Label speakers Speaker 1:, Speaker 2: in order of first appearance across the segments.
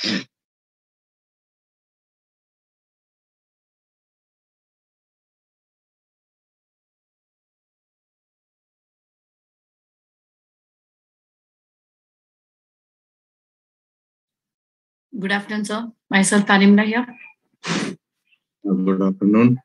Speaker 1: Good afternoon, sir. Myself, Talimra here.
Speaker 2: Good afternoon.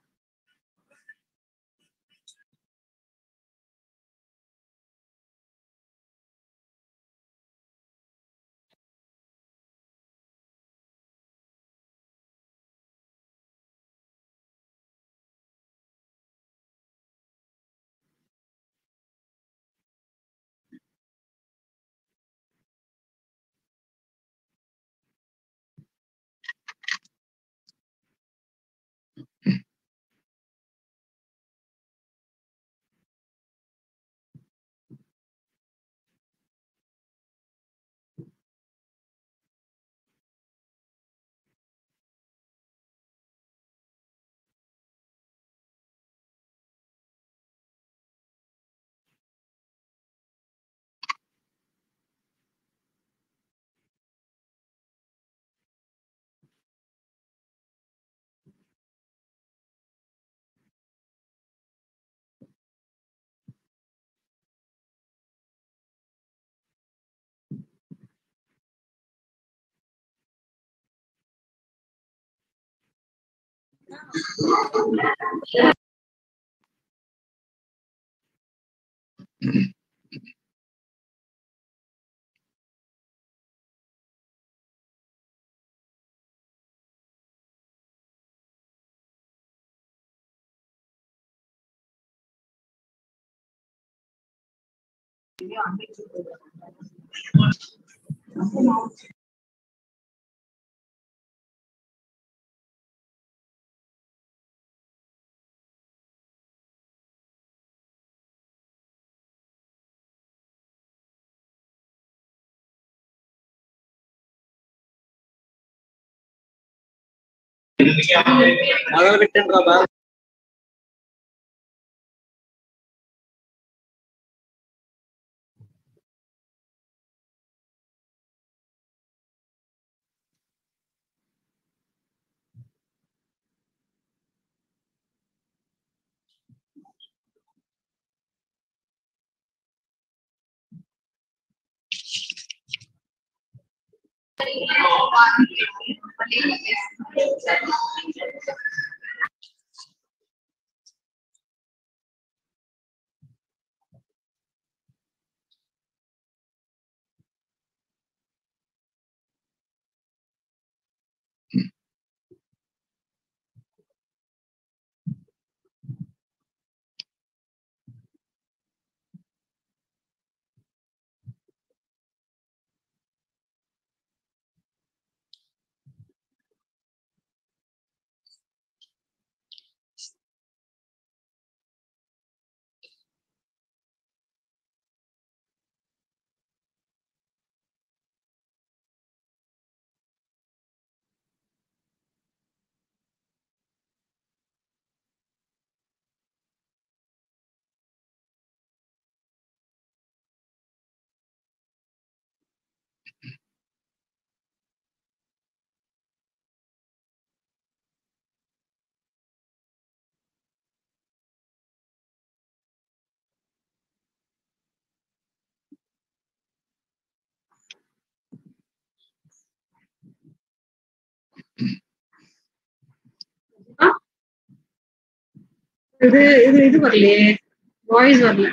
Speaker 3: இது இது இது வரலையே வாய்ஸ் வரல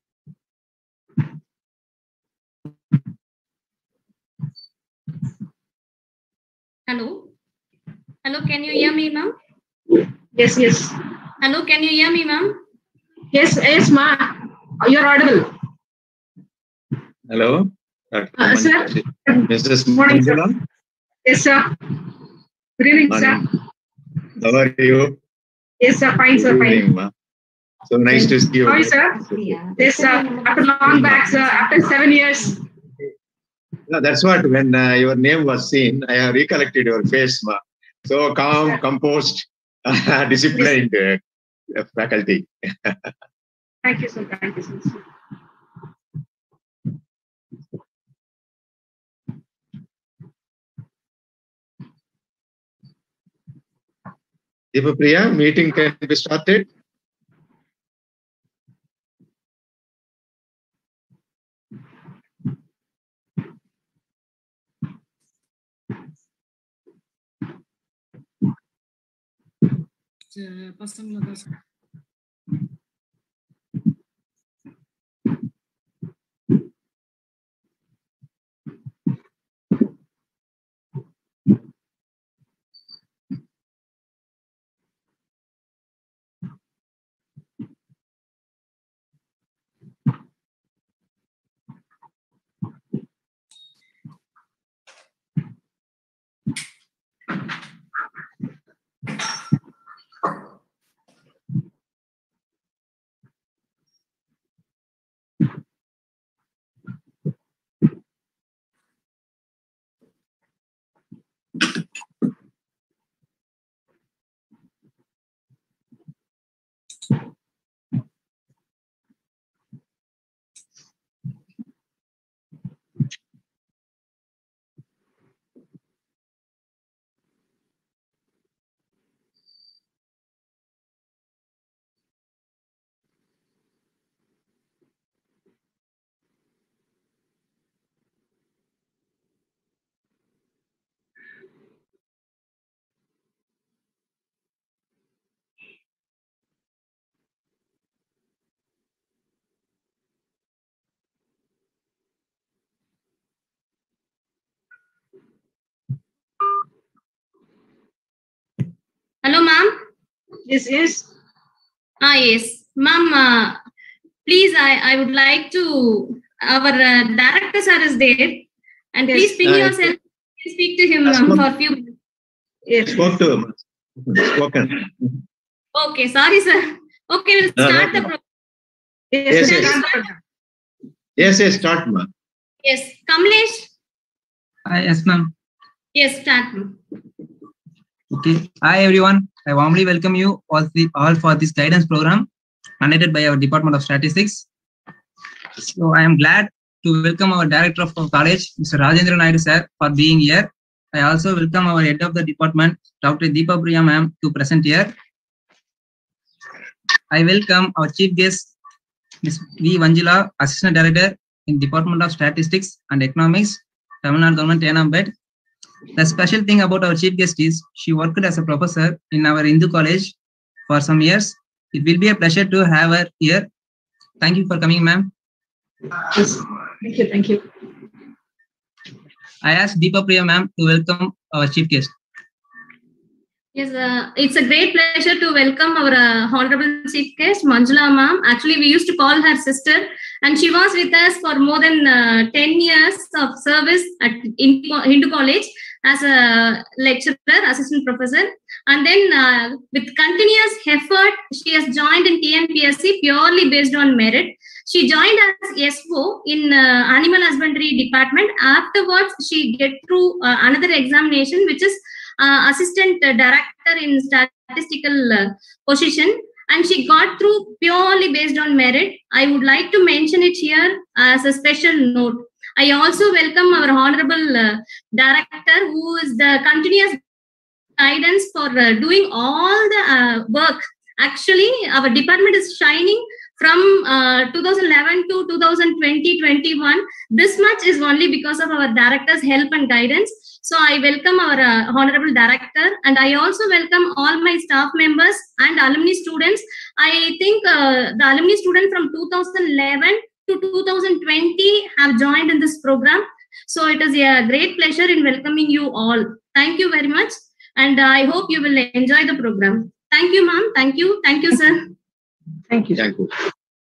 Speaker 4: Hello. Hello, can you hear me, ma'am?
Speaker 3: Yes yes
Speaker 4: Hello, can you hear me, ma'am?
Speaker 3: Yes yes மா you're audible
Speaker 2: Hello. Dr.
Speaker 3: Uh, sir.
Speaker 2: Manjula. Mrs.
Speaker 3: Morning, sir.
Speaker 2: Manjula.
Speaker 3: Yes sir good evening sir
Speaker 2: Morning. How are you?
Speaker 3: Yes sir fine sir
Speaker 2: Good
Speaker 3: fine
Speaker 2: evening, ma. So nice to see you.
Speaker 3: How are you, sir? Yes sir after long back sir after seven years
Speaker 2: No, that's what when uh, your name was seen, I have recollected your face, ma. So calm, composed, disciplined uh, faculty.
Speaker 3: Thank you sir thank you sir
Speaker 2: Deepapriya, meeting can be started.
Speaker 1: அஹ் பசங்களை தான் sir
Speaker 4: Hello, ma'am.
Speaker 3: Yes, yes.
Speaker 4: Ah, yes. Ma'am, uh, please, I, I would like to, our uh, director sir is there. And
Speaker 3: Yes.
Speaker 4: please bring
Speaker 2: Uh,
Speaker 4: yourself, please speak to him
Speaker 2: Yes,
Speaker 4: ma'am,
Speaker 2: ma'am.
Speaker 4: for a few minutes.
Speaker 3: Yes.
Speaker 2: Spoke to spoken.
Speaker 4: Okay, sorry, sir. Okay, we'll
Speaker 2: No, no
Speaker 4: start the
Speaker 2: problem.
Speaker 4: program.
Speaker 3: Yes,
Speaker 2: Yes,
Speaker 3: yes.
Speaker 2: yes. Yes, yes, start, ma.
Speaker 4: Yes, Kamlesh.
Speaker 5: Uh, yes, ma'am.
Speaker 4: Yes, start. ma'am.
Speaker 5: Okay. Hi, everyone. I warmly welcome you all, the, all for this guidance program conducted by our Department of Statistics. So I am glad to welcome our Director of our college, Mr. Rajendra Naidu, sir, for being here. I also welcome our Head of the Department, Dr. Deepa Priya, ma'am, to present here. I welcome our Chief Guest, Ms. V. Vanjila, Assistant Director in Department of Statistics and Economics, Tamil Nadu Government, Yanambed. The special thing about our chief guest is she worked as a professor in our Hindu college for some years. It will be a pleasure to have her here. Thank you for coming, ma'am.
Speaker 3: Yes. Thank you, thank you.
Speaker 5: I ask Deepa Priya, ma'am, to welcome our chief guest.
Speaker 4: Yes, uh, it's a great pleasure to welcome our uh, Honorable Chief Guest, Manjula Ma'am. Actually, we used to call her sister, and she was with us for more than uh, 10 years of service at Hindu Hindu College as a lecturer, assistant professor. And then, uh, with continuous effort, she has joined in TNPSC purely based on merit. She joined as SO in uh, Animal Husbandry Department. Afterwards, she get through uh, another examination, which is uh, assistant uh, director in statistical uh, position and she got through purely based on merit i would like to mention it here as a special note i also welcome our honorable uh, director who is the continuous guidance for uh, doing all the uh, work actually our department is shining from uh, 2011 to 2020 21 this much is only because of our director's help and guidance so I welcome our uh, honorable director and I also welcome all my staff members and alumni students. I think uh, the alumni student from 2011 to 2020 have joined in this program. So it is a great pleasure in welcoming you all. Thank you very much. And uh, I hope you will enjoy the program. Thank you, ma'am. Thank you. Thank you, sir.
Speaker 3: Thank you.
Speaker 2: Thank you.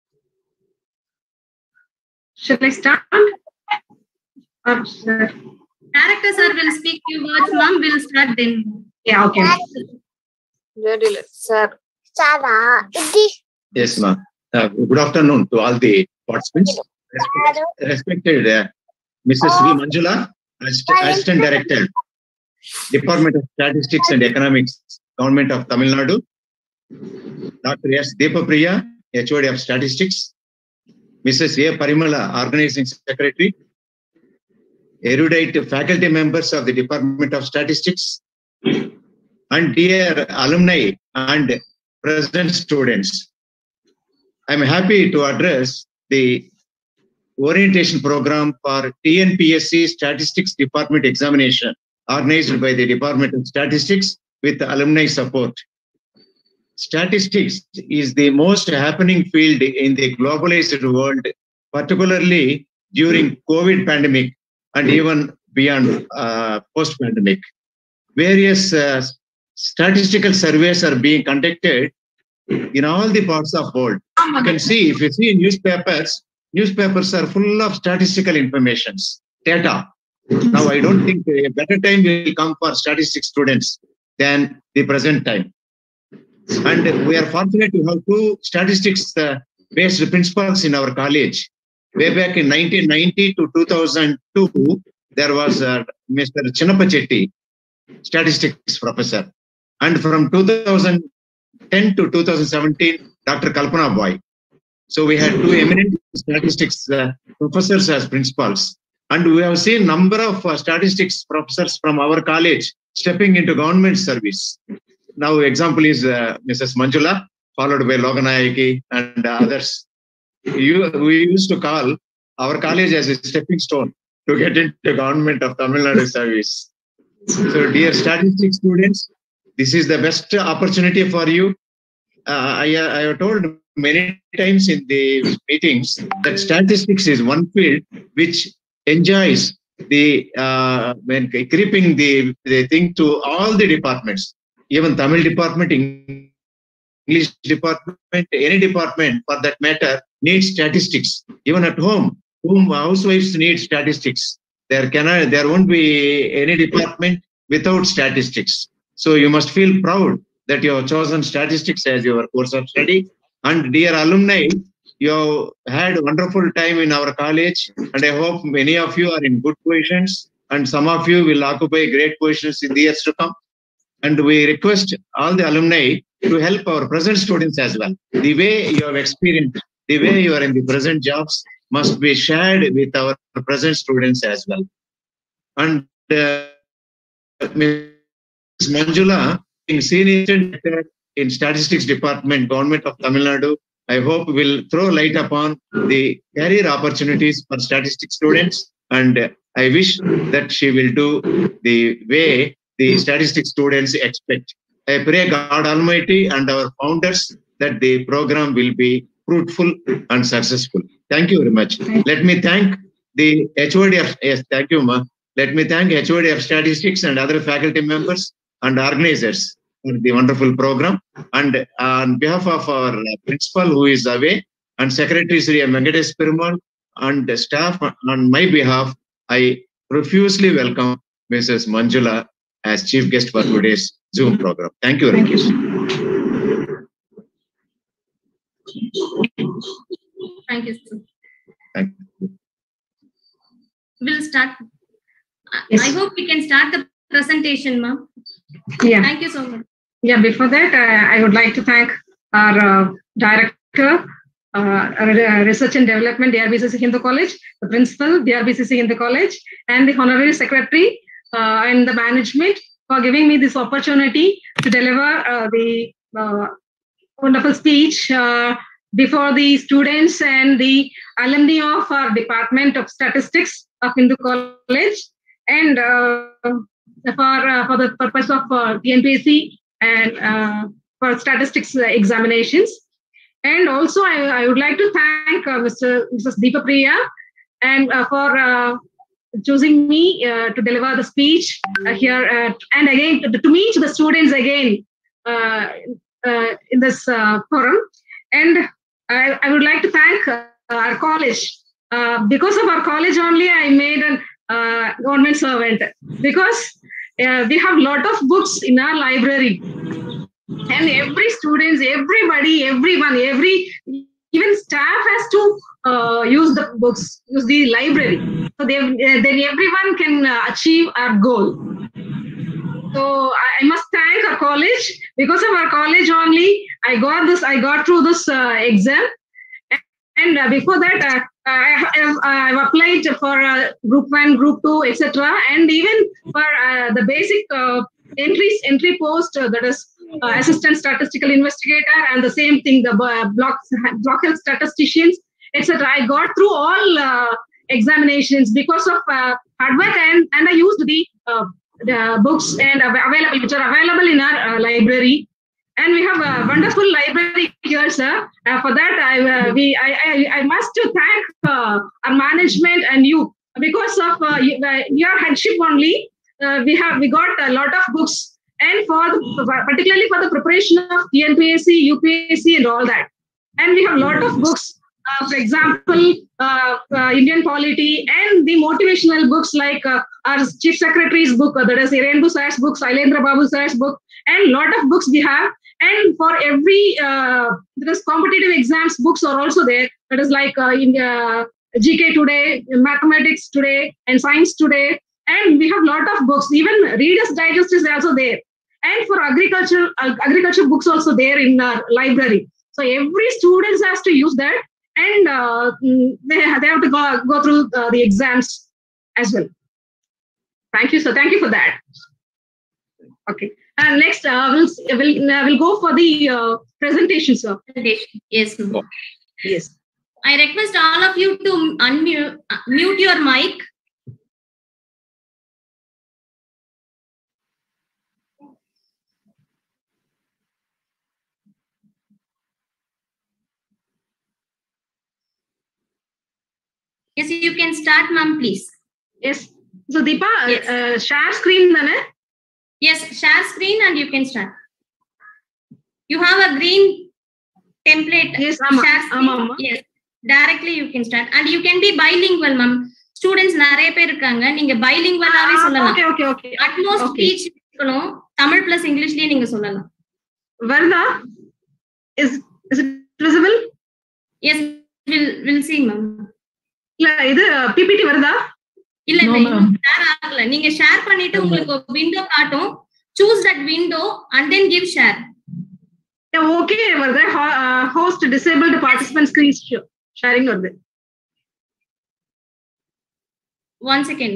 Speaker 3: Shall I start? Or, sir?
Speaker 4: Director, sir, will speak few words, ma'am. We'll start then.
Speaker 3: Yeah, okay.
Speaker 6: Ready, sir. Sarah, this
Speaker 2: Yes, ma. Uh, good afternoon to all the participants. Respect- Respected uh, Mrs. V. Manjula, Assist- Assistant Director, Department of Statistics and Economics, Government of Tamil Nadu. Dr. S. Deepapriya, HOD of Statistics. Mrs. A. Parimala, Organizing Secretary. Erudite faculty members of the Department of Statistics. and dear alumni and present students. I'm happy to address the orientation program for TNPSC Statistics Department examination organized by the Department of Statistics with alumni support. Statistics is the most happening field in the globalized world, particularly during COVID pandemic and even beyond uh, post-pandemic. Various uh, statistical surveys are being conducted in all the parts of world. You can see, if you see newspapers, newspapers are full of statistical informations, data. Now, I don't think a better time will come for statistics students than the present time. And we are fortunate to have two statistics uh, based principals in our college. Way back in 1990 to 2002, there was uh, Mr. Chinnappa Chetty, statistics professor. And from 2010 to 2017, Dr. Kalpana Boy. So we had two eminent statistics uh, professors as principals. And we have seen number of uh, statistics professors from our college stepping into government service. Now, example is uh, Mrs. Manjula, followed by Loganayaki and others. You, we used to call our college as a stepping stone to get into government of Tamil Nadu service. So, dear statistics students, this is the best opportunity for you. Uh, I, I have told many times in the meetings that statistics is one field which enjoys the uh, when creeping the, the thing to all the departments, even Tamil department, English department, any department for that matter needs statistics. Even at home, whom housewives need statistics. There cannot, there won't be any department without statistics. So you must feel proud that you have chosen statistics as your course of study. And dear alumni, you have had wonderful time in our college, and I hope many of you are in good positions, and some of you will occupy great positions in the years to come. And we request all the alumni to help our present students as well. The way you have experienced, the way you are in the present jobs must be shared with our present students as well. And uh, Ms. Manjula, in senior director in statistics department, government of Tamil Nadu, I hope will throw light upon the career opportunities for statistics students. And I wish that she will do the way the statistics students expect. I pray God Almighty and our founders that the program will be fruitful and successful. Thank you very much. Let me thank the HOD of, yes, thank you, Ma. Let me thank HOD of statistics and other faculty members and organizers for the wonderful program. And on behalf of our principal who is away and Secretary Sri Venkatesh Perumal and the staff on my behalf, I profusely welcome Mrs. Manjula as chief guest for today's Zoom program. Thank you very much.
Speaker 4: Thank you, sir.
Speaker 2: Thank you.
Speaker 4: We'll start. I-
Speaker 3: Yes.
Speaker 4: I hope we can start the presentation, ma'am.
Speaker 3: Yeah.
Speaker 4: Thank you so much.
Speaker 3: Yeah, before that, uh, I would like to thank our uh, director, uh, uh, Research and Development, DRBCC Hindu College, the principal, DRBCC Hindu College, and the honorary secretary uh, and the management for giving me this opportunity to deliver uh, the uh, wonderful speech uh, before the students and the alumni of our Department of Statistics of Hindu College, and uh, for uh, for the purpose of uh, TNPSC and uh, for statistics uh, examinations. And also, I, I would like to thank uh, Mr. Mrs. Deepa Priya and uh, for uh, choosing me uh, to deliver the speech uh, here. Uh, and again, to, to meet the students again uh, uh, in this uh, forum. And I, I would like to thank uh, our college. Uh, because of our college only, I made an uh, government servant because uh, we have lot of books in our library and every students everybody everyone every even staff has to uh, use the books use the library so they, uh, then everyone can uh, achieve our goal so I, I must thank our college because of our college only i got this i got through this uh, exam and uh, before that uh, I have I've applied for uh, group one, group two, etc. And even for uh, the basic uh, entries entry post uh, that is uh, assistant statistical investigator and the same thing the uh, block block health statisticians etc i got through all uh, examinations because of uh, hard work and and i used the uh, the books and av- available which are available in our uh, library and we have a wonderful library here sir uh, for that i uh, we I, I i must to thank uh, our management and you because of uh, you- uh, your headship only uh, we have we got a lot of books and for the, particularly for the preparation of TNPSC, UPSC and all that. And we have a lot of books, uh, for example, uh, uh, Indian polity and the motivational books like uh, our chief secretary's book, uh, that is Irendu sir's book, Sailendra Babu sir's book, and lot of books we have. And for every, uh, there is competitive exams books are also there. That is like uh, in uh, GK today, mathematics today, and science today. And we have lot of books. Even Reader's Digest is also there and for agriculture uh, agriculture books also there in our library so every student has to use that and uh, mm, they, they have to go, go through uh, the exams as well thank you sir thank you for that okay and next uh, we'll we'll, uh, we'll go for the uh, presentation sir
Speaker 4: Presentation. Yes, ma'am.
Speaker 3: yes
Speaker 4: I request all of you to unmute uh, mute your mic. Yes, you can start, ma'am, please.
Speaker 3: yes so deepa
Speaker 4: Yes.
Speaker 3: uh, share screen தானே
Speaker 4: Yes, share screen and you can start. You have a green template.
Speaker 3: yes ஆமா
Speaker 4: share screen.
Speaker 3: ஆமா ஆமா
Speaker 4: Yes, directly you can start. And you can be bilingual, ma'am. Students நிறைய பேர் இருக்காங்க நீங்க bilingual-ஆவே சொல்லலாம்
Speaker 3: okay okay okay
Speaker 4: at most
Speaker 3: Okay.
Speaker 4: Speech இருக்கணும் தமிழ் பிளஸ் இங்கிலீஷ்லயே நீங்க சொல்லலாம்
Speaker 3: வருதா is is it visible
Speaker 4: yes will will see ma'am
Speaker 3: இல்ல இது பிபிடி வருதா
Speaker 4: இல்ல
Speaker 1: No,
Speaker 4: இல்ல
Speaker 1: ma'am.
Speaker 4: ஷேர் ஆகல நீங்க ஷேர் பண்ணிட்டு
Speaker 1: No, ma'am.
Speaker 4: உங்களுக்கு விண்டோ காட்டும் choose that window and then give share
Speaker 3: okay வருது host disabled participant screen sharing வருது
Speaker 4: ஒன் செகண்ட்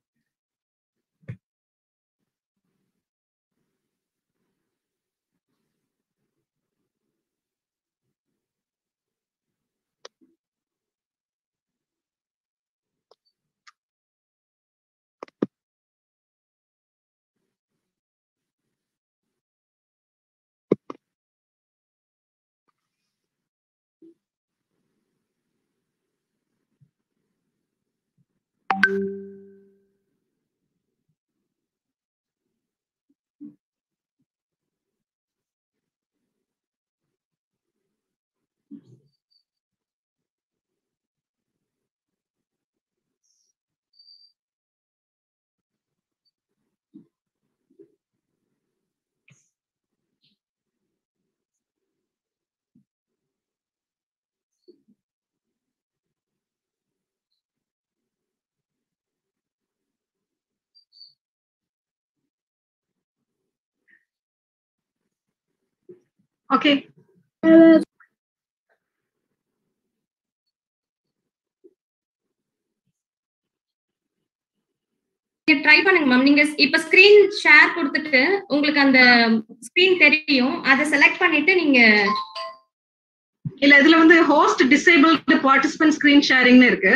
Speaker 3: ஓகே
Speaker 4: நீங்க ட்ரை பண்ணுங்க மேம் நீங்க இப்ப ஸ்கிரீன் ஷேர் கொடுத்துட்டு உங்களுக்கு அந்த ஸ்கிரீன் தெரியும் அதை செலக்ட் பண்ணிட்டு நீங்க
Speaker 3: இல்ல இதுல வந்து ஹோஸ்ட் டிசேபிள்டு பார்ட்டிசிபென்ட் ஸ்கிரீன் ஷேரிங்னு இருக்கு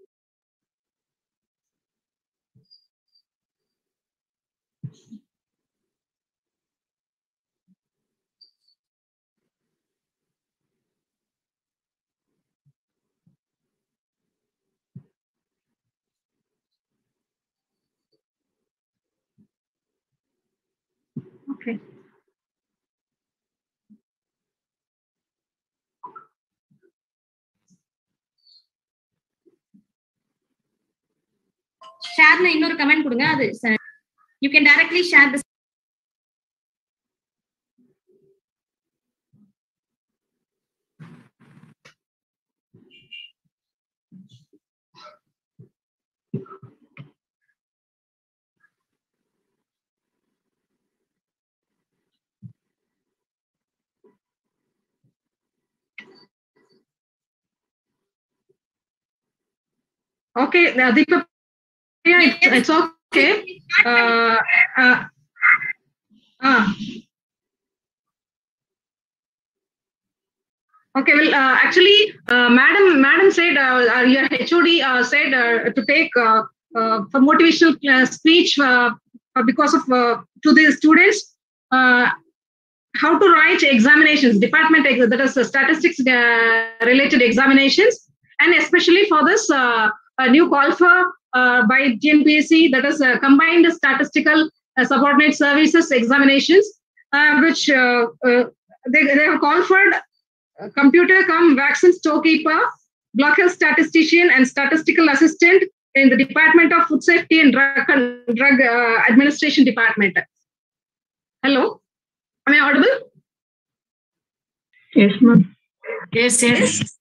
Speaker 3: ஓகே
Speaker 4: ஷேர்னு இன்னொரு கமெண்ட் கொடுங்க அது you can directly share this
Speaker 3: Okay, uh, Deepa, yeah, it's, it's okay. Uh, uh, Ah. Okay, well, uh, actually, uh, madam, madam said uh, uh, your HOD uh, said uh, to take uh, uh, for motivational uh, speech uh, uh, because of uh, to the students uh, how to write examinations, department ex- that is uh, statistics uh, related examinations, and especially for this uh, a new call for uh, by GNPSC that is uh, combined statistical uh, subordinate services examinations, uh, which uh, uh, they, they have called for uh, computer come vaccine storekeeper, block health statistician, and statistical assistant in the Department of Food Safety and Drug, Drug uh, Administration Department. Hello, am I audible?
Speaker 6: Yes, ma'am.
Speaker 1: Yes, yes.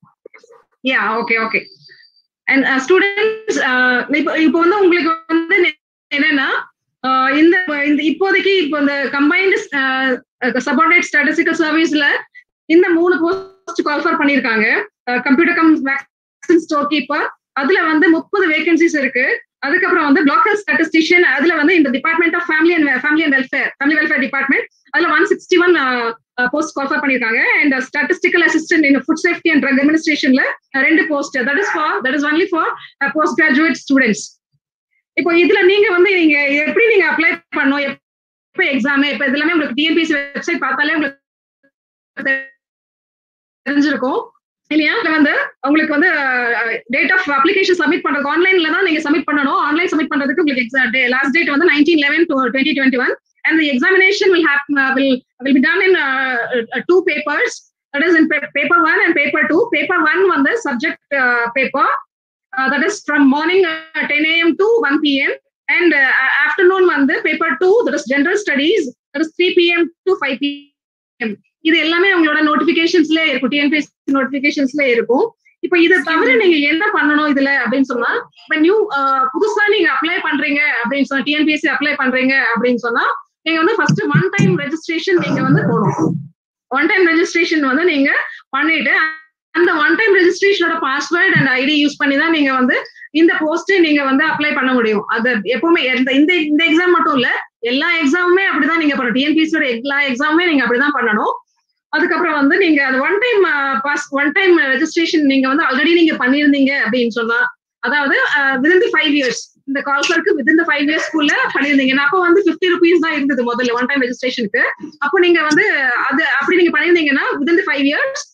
Speaker 3: Yeah, okay, okay. And students இப்போ இப்போ வந்து உங்களுக்கு வந்து என்னன்னா uh, இந்த இந்த இப்போதைக்கு இப்போ இந்த கம்பைன்டு சபார்டினேட் ஸ்டாட்டிஸ்டிக்கல் சர்வீஸ்ல இந்த மூணு போஸ்ட் கால்ஃபர் பண்ணியிருக்காங்க computer cum vaccine store keeper அதுல வந்து முப்பது வேகன்சிஸ் இருக்கு அதுக்கப்புறம் வந்து பிளாக் ஹெல்த் ஸ்டாட்டிஸ்டிஷியன் அதுல வந்து இந்த department of family and family and welfare family welfare department அதுல one sixty one post call for பண்ணிருக்காங்க and statistical assistant in food safety and drug அட்மினிஸ்ட்ரேஷன்ல ரெண்டு post that is for that is only for post graduate students இப்போ இதுல நீங்க வந்து நீங்க எப்படி நீங்க அப்ளை பண்ணணும் எப்போ எக்ஸாம் இப்போ இது எல்லாமே உங்களுக்கு டிஎன்பிசி வெப்சைட் பார்த்தாலே உங்களுக்கு தெரிஞ்சிருக்கும் இல்லையா இதுல வந்து உங்களுக்கு வந்து டேட் ஆஃப் அப்ளிகேஷன் சப்மிட் பண்றது ஆன்லைன்ல தான் நீங்க சப்மிட் பண்ணணும் ஆன்லைன் சப்மிட் பண்றதுக்கு உங்களுக்கு எக்ஸாம் லாஸ்ட் டேட் வந்து nineteen eleven twenty twenty one and the examination will happen uh, will will be done in uh, uh, two papers that is in pa- paper one and paper two paper one on the subject uh, paper uh, that is from morning uh, 10 a.m to 1 p.m and uh, afternoon on the paper two that is general studies that is 3 p.m to 5 p.m இது எல்லாமே உங்களோட நோட்டிபிகேஷன்ஸ்ல இருக்கும் TNPSC நோட்டிபிகேஷன்ஸ்ல இருக்கும் இப்போ இதை தவிர நீங்க என்ன பண்ணணும் இதுல அப்படின்னு சொன்னா இப்ப நியூ புதுசா நீங்க அப்ளை பண்றீங்க அப்படின்னு சொன்னா டிஎன்பிஎஸ்சி அப்ளை பண்றீங்க அப்படின்னு சொன்னா நீங்க வந்து ஃபர்ஸ்ட் ஒன் டைம் ரெஜிஸ்ட்ரேஷன் நீங்க வந்து போடணும் ஒன் டைம் ரெஜிஸ்ட்ரேஷன் வந்து நீங்க பண்ணிட்டு அந்த ஒன் டைம் ரெஜிஸ்ட்ரேஷனோட பாஸ்வேர்ட் அண்ட் ஐடி யூஸ் பண்ணி தான் நீங்க வந்து இந்த போஸ்ட் நீங்க வந்து அப்ளை பண்ண முடியும் அது எப்பவுமே எந்த இந்த இந்த எக்ஸாம் மட்டும் இல்ல எல்லா எக்ஸாமுமே அப்படிதான் நீங்க பண்ணணும் டிஎன்பிஎஸ்சியோட எல்லா எக்ஸாமுமே நீங்க அப்படிதான் பண்ணணும் அதுக்கப்புறம் வந்து நீங்க அது one time pass one time registration நீங்க வந்து ஆல்ரெடி நீங்க பண்ணியிருந்தீங்க அப்படின்னு சொன்னா அதாவது விதின் தி ஃபைவ் இயர்ஸ் இந்த கால்ஃபருக்கு வித்தின் த ஃபைவ் இயர்ஸ்க்குள்ள பண்ணியிருந்தீங்கன்னா அப்போ வந்து ஃபிஃப்டி ருபீஸ் தான் இருந்தது முதல்ல ஒன் டைம் ரெஜிஸ்ட்ரேஷனுக்கு அப்போ நீங்க வந்து அது அப்படி நீங்க பண்ணியிருந்தீங்கன்னா within the five years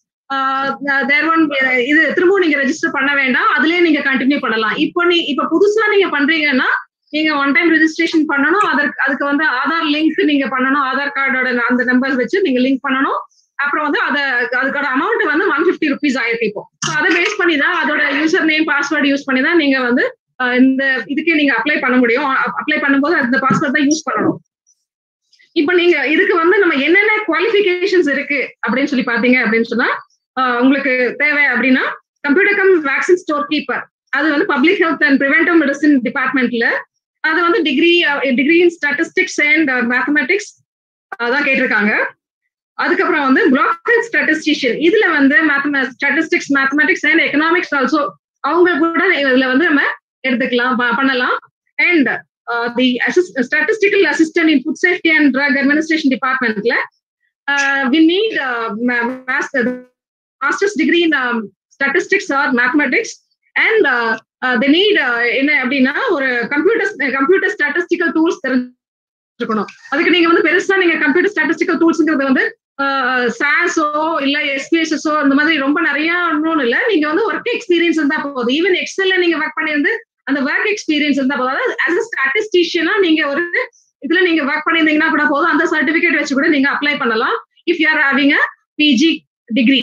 Speaker 3: there one இது திரும்பவும் நீங்க ரெஜிஸ்டர் பண்ண வேண்டாம் அதுலயே நீங்க கண்டினியூ பண்ணலாம் இப்போ நீ இப்போ புதுசா நீங்க பண்றீங்கன்னா நீங்க ஒன் டைம் ரெஜிஸ்ட்ரேஷன் பண்ணணும் அதற்கு அதுக்கு வந்து ஆதார் லிங்க் நீங்க பண்ணணும் ஆதார் கார்டோட அந்த நம்பர் வச்சு நீங்க லிங்க் பண்ணணும் அப்புறம் வந்து அத அதுக்கோட அமௌண்ட் வந்து ஒன் பிப்டி ருபீஸ் ஆயிருக்கு இப்போ அதை பேஸ் பண்ணி தான் அதோட யூசர் நேம் பாஸ்வேர்டு யூஸ் பண்ணி தான் நீங்க வந்து இந்த இதுக்கே நீங்க அப்ளை பண்ண முடியும் அப்ளை பண்ணும்போது அந்த பாஸ்வேர்ட் தான் யூஸ் பண்ணணும் இப்போ நீங்க இதுக்கு வந்து நம்ம என்னென்ன குவாலிஃபிகேஷன்ஸ் இருக்கு அப்படின்னு சொல்லி பாத்தீங்க அப்படின்னு சொன்னா உங்களுக்கு தேவை அப்படின்னா computer cum vaccine store keeper அது வந்து public health and preventive medicine டிபார்ட்மெண்ட்ல அது வந்து degree degree in statistics and mathematics அதான் கேட்டிருக்காங்க அதுக்கப்புறம் வந்து பிளாக் ஸ்டாட்டிஸ்டிஷியன் இதுல வந்து statistics mathematics and economics also அவங்க கூட இதுல வந்து நம்ம எடுத்துக்கலாம் பண்ணலாம் and the statistical assistant in food safety and drug administration டிபார்ட்மெண்ட்ல we need masters degree in statistics or mathematics and the need என்ன அப்படின்னா ஒரு கம்ப்யூட்டர் கம்ப்யூட்டர் ஸ்டாட்டிஸ்டிக்கல் டூல்ஸ் தெரிஞ்சிருக்கணும் அதுக்கு நீங்க வந்து பெருசா நீங்க கம்ப்யூட்டர் ஸ்டாட்டிஸ்டிக்கல் டூல்ஸ்ங்கிறது வந்து சாஸோ இல்ல எஸ்பிஎஸ்எஸோ இந்த மாதிரி ரொம்ப நிறைய ஒன்றும் இல்ல நீங்க வந்து ஒர்க் எக்ஸ்பீரியன்ஸ் இருந்தா போதும் ஈவன் எக்ஸல்ல நீங்க ஒர்க் பண்ணியிருந்து அந்த ஒர்க் எக்ஸ்பீரியன்ஸ் இருந்தா போதும் அதாவது ஆஸ் அ ஸ்டாட்டிஸ்டிஷியனா நீங்க ஒரு இதுல நீங்க ஒர்க் பண்ணியிருந்தீங்கன்னா கூட போதும் அந்த சர்டிபிகேட் வச்சு கூட நீங்க அப்ளை பண்ணலாம் if you are having a PG degree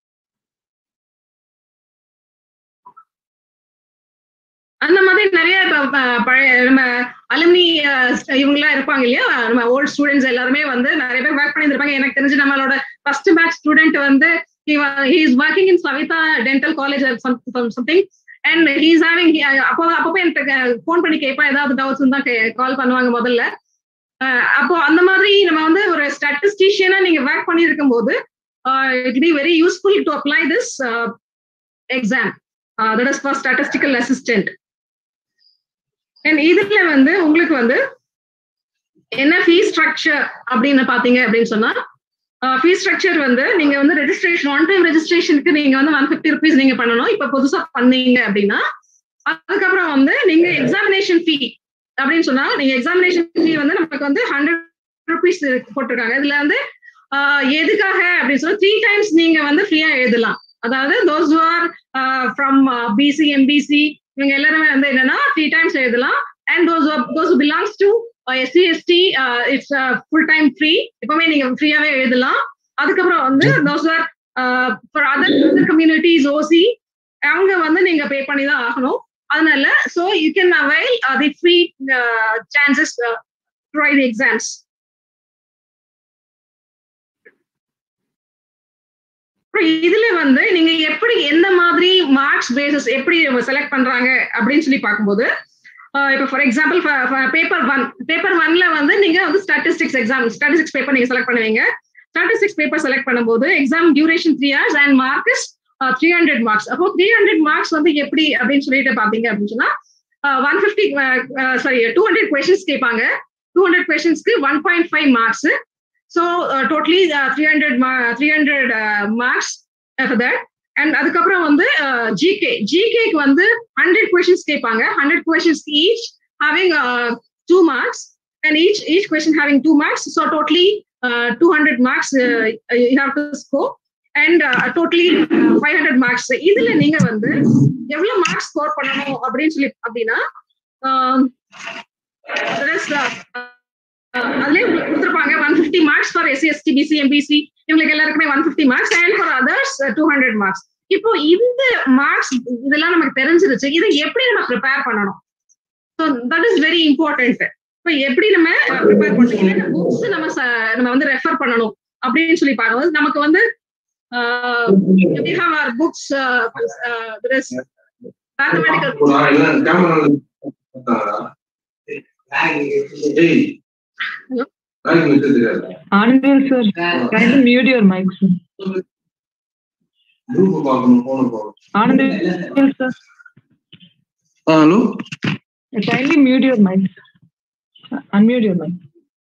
Speaker 3: அந்த மாதிரி நிறைய பழைய நம்ம அலுமினி இவங்கெல்லாம் இருப்பாங்க இல்லையா நம்ம ஓல்ட் ஸ்டூடெண்ட்ஸ் எல்லாருமே வந்து நிறைய பேர் ஒர்க் பண்ணியிருப்பாங்க எனக்கு தெரிஞ்சு நம்மளோட ஃபர்ஸ்ட் பேட்ச் ஸ்டூடெண்ட் வந்து he is working in Saveetha dental college something and he's having அப்போ அப்பப்போ எனக்கு ஃபோன் பண்ணி கேட்பேன் ஏதாவது டவுட்ஸ் தான் கால் பண்ணுவாங்க முதல்ல அப்போ அந்த மாதிரி நம்ம வந்து ஒரு ஸ்டாட்டிஸ்டிஷியனா நீங்க ஒர்க் பண்ணியிருக்கும் போது it be very useful to apply this exam that is for statistical assistant and இதுல வந்து உங்களுக்கு வந்து என்ன ஃபீஸ் ஸ்ட்ரக்சர் அப்படின்னு பாத்தீங்க அப்படின்னு சொன்னா ஃபீஸ் ஸ்ட்ரக்சர் வந்து நீங்க வந்து ரெஜிஸ்ட்ரேஷன் ஒன் டைம் ரெஜிஸ்ட்ரேஷனுக்கு நீங்க வந்து ஒன் ஃபிஃப்டி ருபீஸ் நீங்க பண்ணணும் இப்ப புதுசா பண்ணீங்க அப்படின்னா அதுக்கப்புறம் வந்து நீங்க எக்ஸாமினேஷன் ஃபீ அப்படின்னு சொன்னா நீங்க எக்ஸாமினேஷன் ஃபீ வந்து நமக்கு வந்து ஹண்ட்ரட் ருபீஸ் போட்டிருக்காங்க இதுல வந்து ஆஹ் எதுக்காக அப்படின்னு சொன்னா த்ரீ டைம்ஸ் நீங்க வந்து ஃப்ரீயா எழுதலாம் அதாவது those are from BC MBC இவங்க எல்லாருமே வந்து என்னன்னா த்ரீ டைம்ஸ் எழுதலாம் and those those belongs to SC ST it's full time free எப்பவுமே நீங்க ஃப்ரீயாவே எழுதலாம் அதுக்கப்புறம் வந்து those are for other other communities OC அவங்க வந்து நீங்க பே பண்ணி தான் ஆகணும் அதனால so you can avail the free chances try the exams இதுல வந்து நீங்க எப்படி எந்த மாதிரி மார்க்ஸ் பேசஸ் எப்படி செலக்ட் பண்றாங்க அப்படின்னு சொல்லி பார்க்கும்போது இப்போ for example paper one paper ஒன்ல வந்து நீங்க வந்து ஸ்டாட்டிஸ்டிக்ஸ் எக்ஸாம் ஸ்டாட்டிஸ்டிக்ஸ் பேப்பர் நீங்க செலக்ட் பண்ணுவீங்க ஸ்டாட்டிஸ்டிக்ஸ் பேப்பர் செலக்ட் பண்ணும்போது exam duration three hours and marks three hundred marks அப்போ த்ரீ ஹண்ட்ரட் மார்க்ஸ் வந்து எப்படி அப்படின்னு சொல்லிட்டு பாத்தீங்க அப்படின்னு சொன்னா one fifty sorry two hundred questions கேட்பாங்க டூ ஹண்ட்ரட் கொஸ்டின்ஸ்க்கு one point five marks so totally three hundred three hundred marks for that and அதுக்கப்புறம் வந்து ஜிகே ஜிகேக்கு வந்து ஹண்ட்ரட் கொஸ்டின்ஸ் கேட்பாங்க hundred questions each having two marks and each each question having two marks so totally two hundred marks you have to score and totally five hundred marks இதுல நீங்க வந்து எவ்வளவு marks score பண்ணணும் அப்படின்னு சொல்லி அப்படின்னா அதுலயே கொடுத்துருப்பாங்க one fifty marks for SC ST BC MBC இவங்களுக்கு எல்லாருக்குமே one fifty marks and for others two hundred marks இப்போ இந்த மார்க்ஸ் இதெல்லாம் நமக்கு தெரிஞ்சிருச்சு இதை எப்படி நம்ம ப்ரிப்பேர் பண்ணணும் so that is very important இப்போ எப்படி நம்ம ப்ரிப்பேர் பண்ணணும் புக்ஸ் நம்ம நம்ம வந்து ரெஃபர் பண்ணணும் அப்படின்னு சொல்லி பார்க்கும்போது நமக்கு வந்து we have our books uh, uh, there is mathematical
Speaker 7: Anandil sir, kindly mute your mic, sir. Anandil sir,
Speaker 8: hello
Speaker 7: kindly mute your mic. sir. Unmute your mic.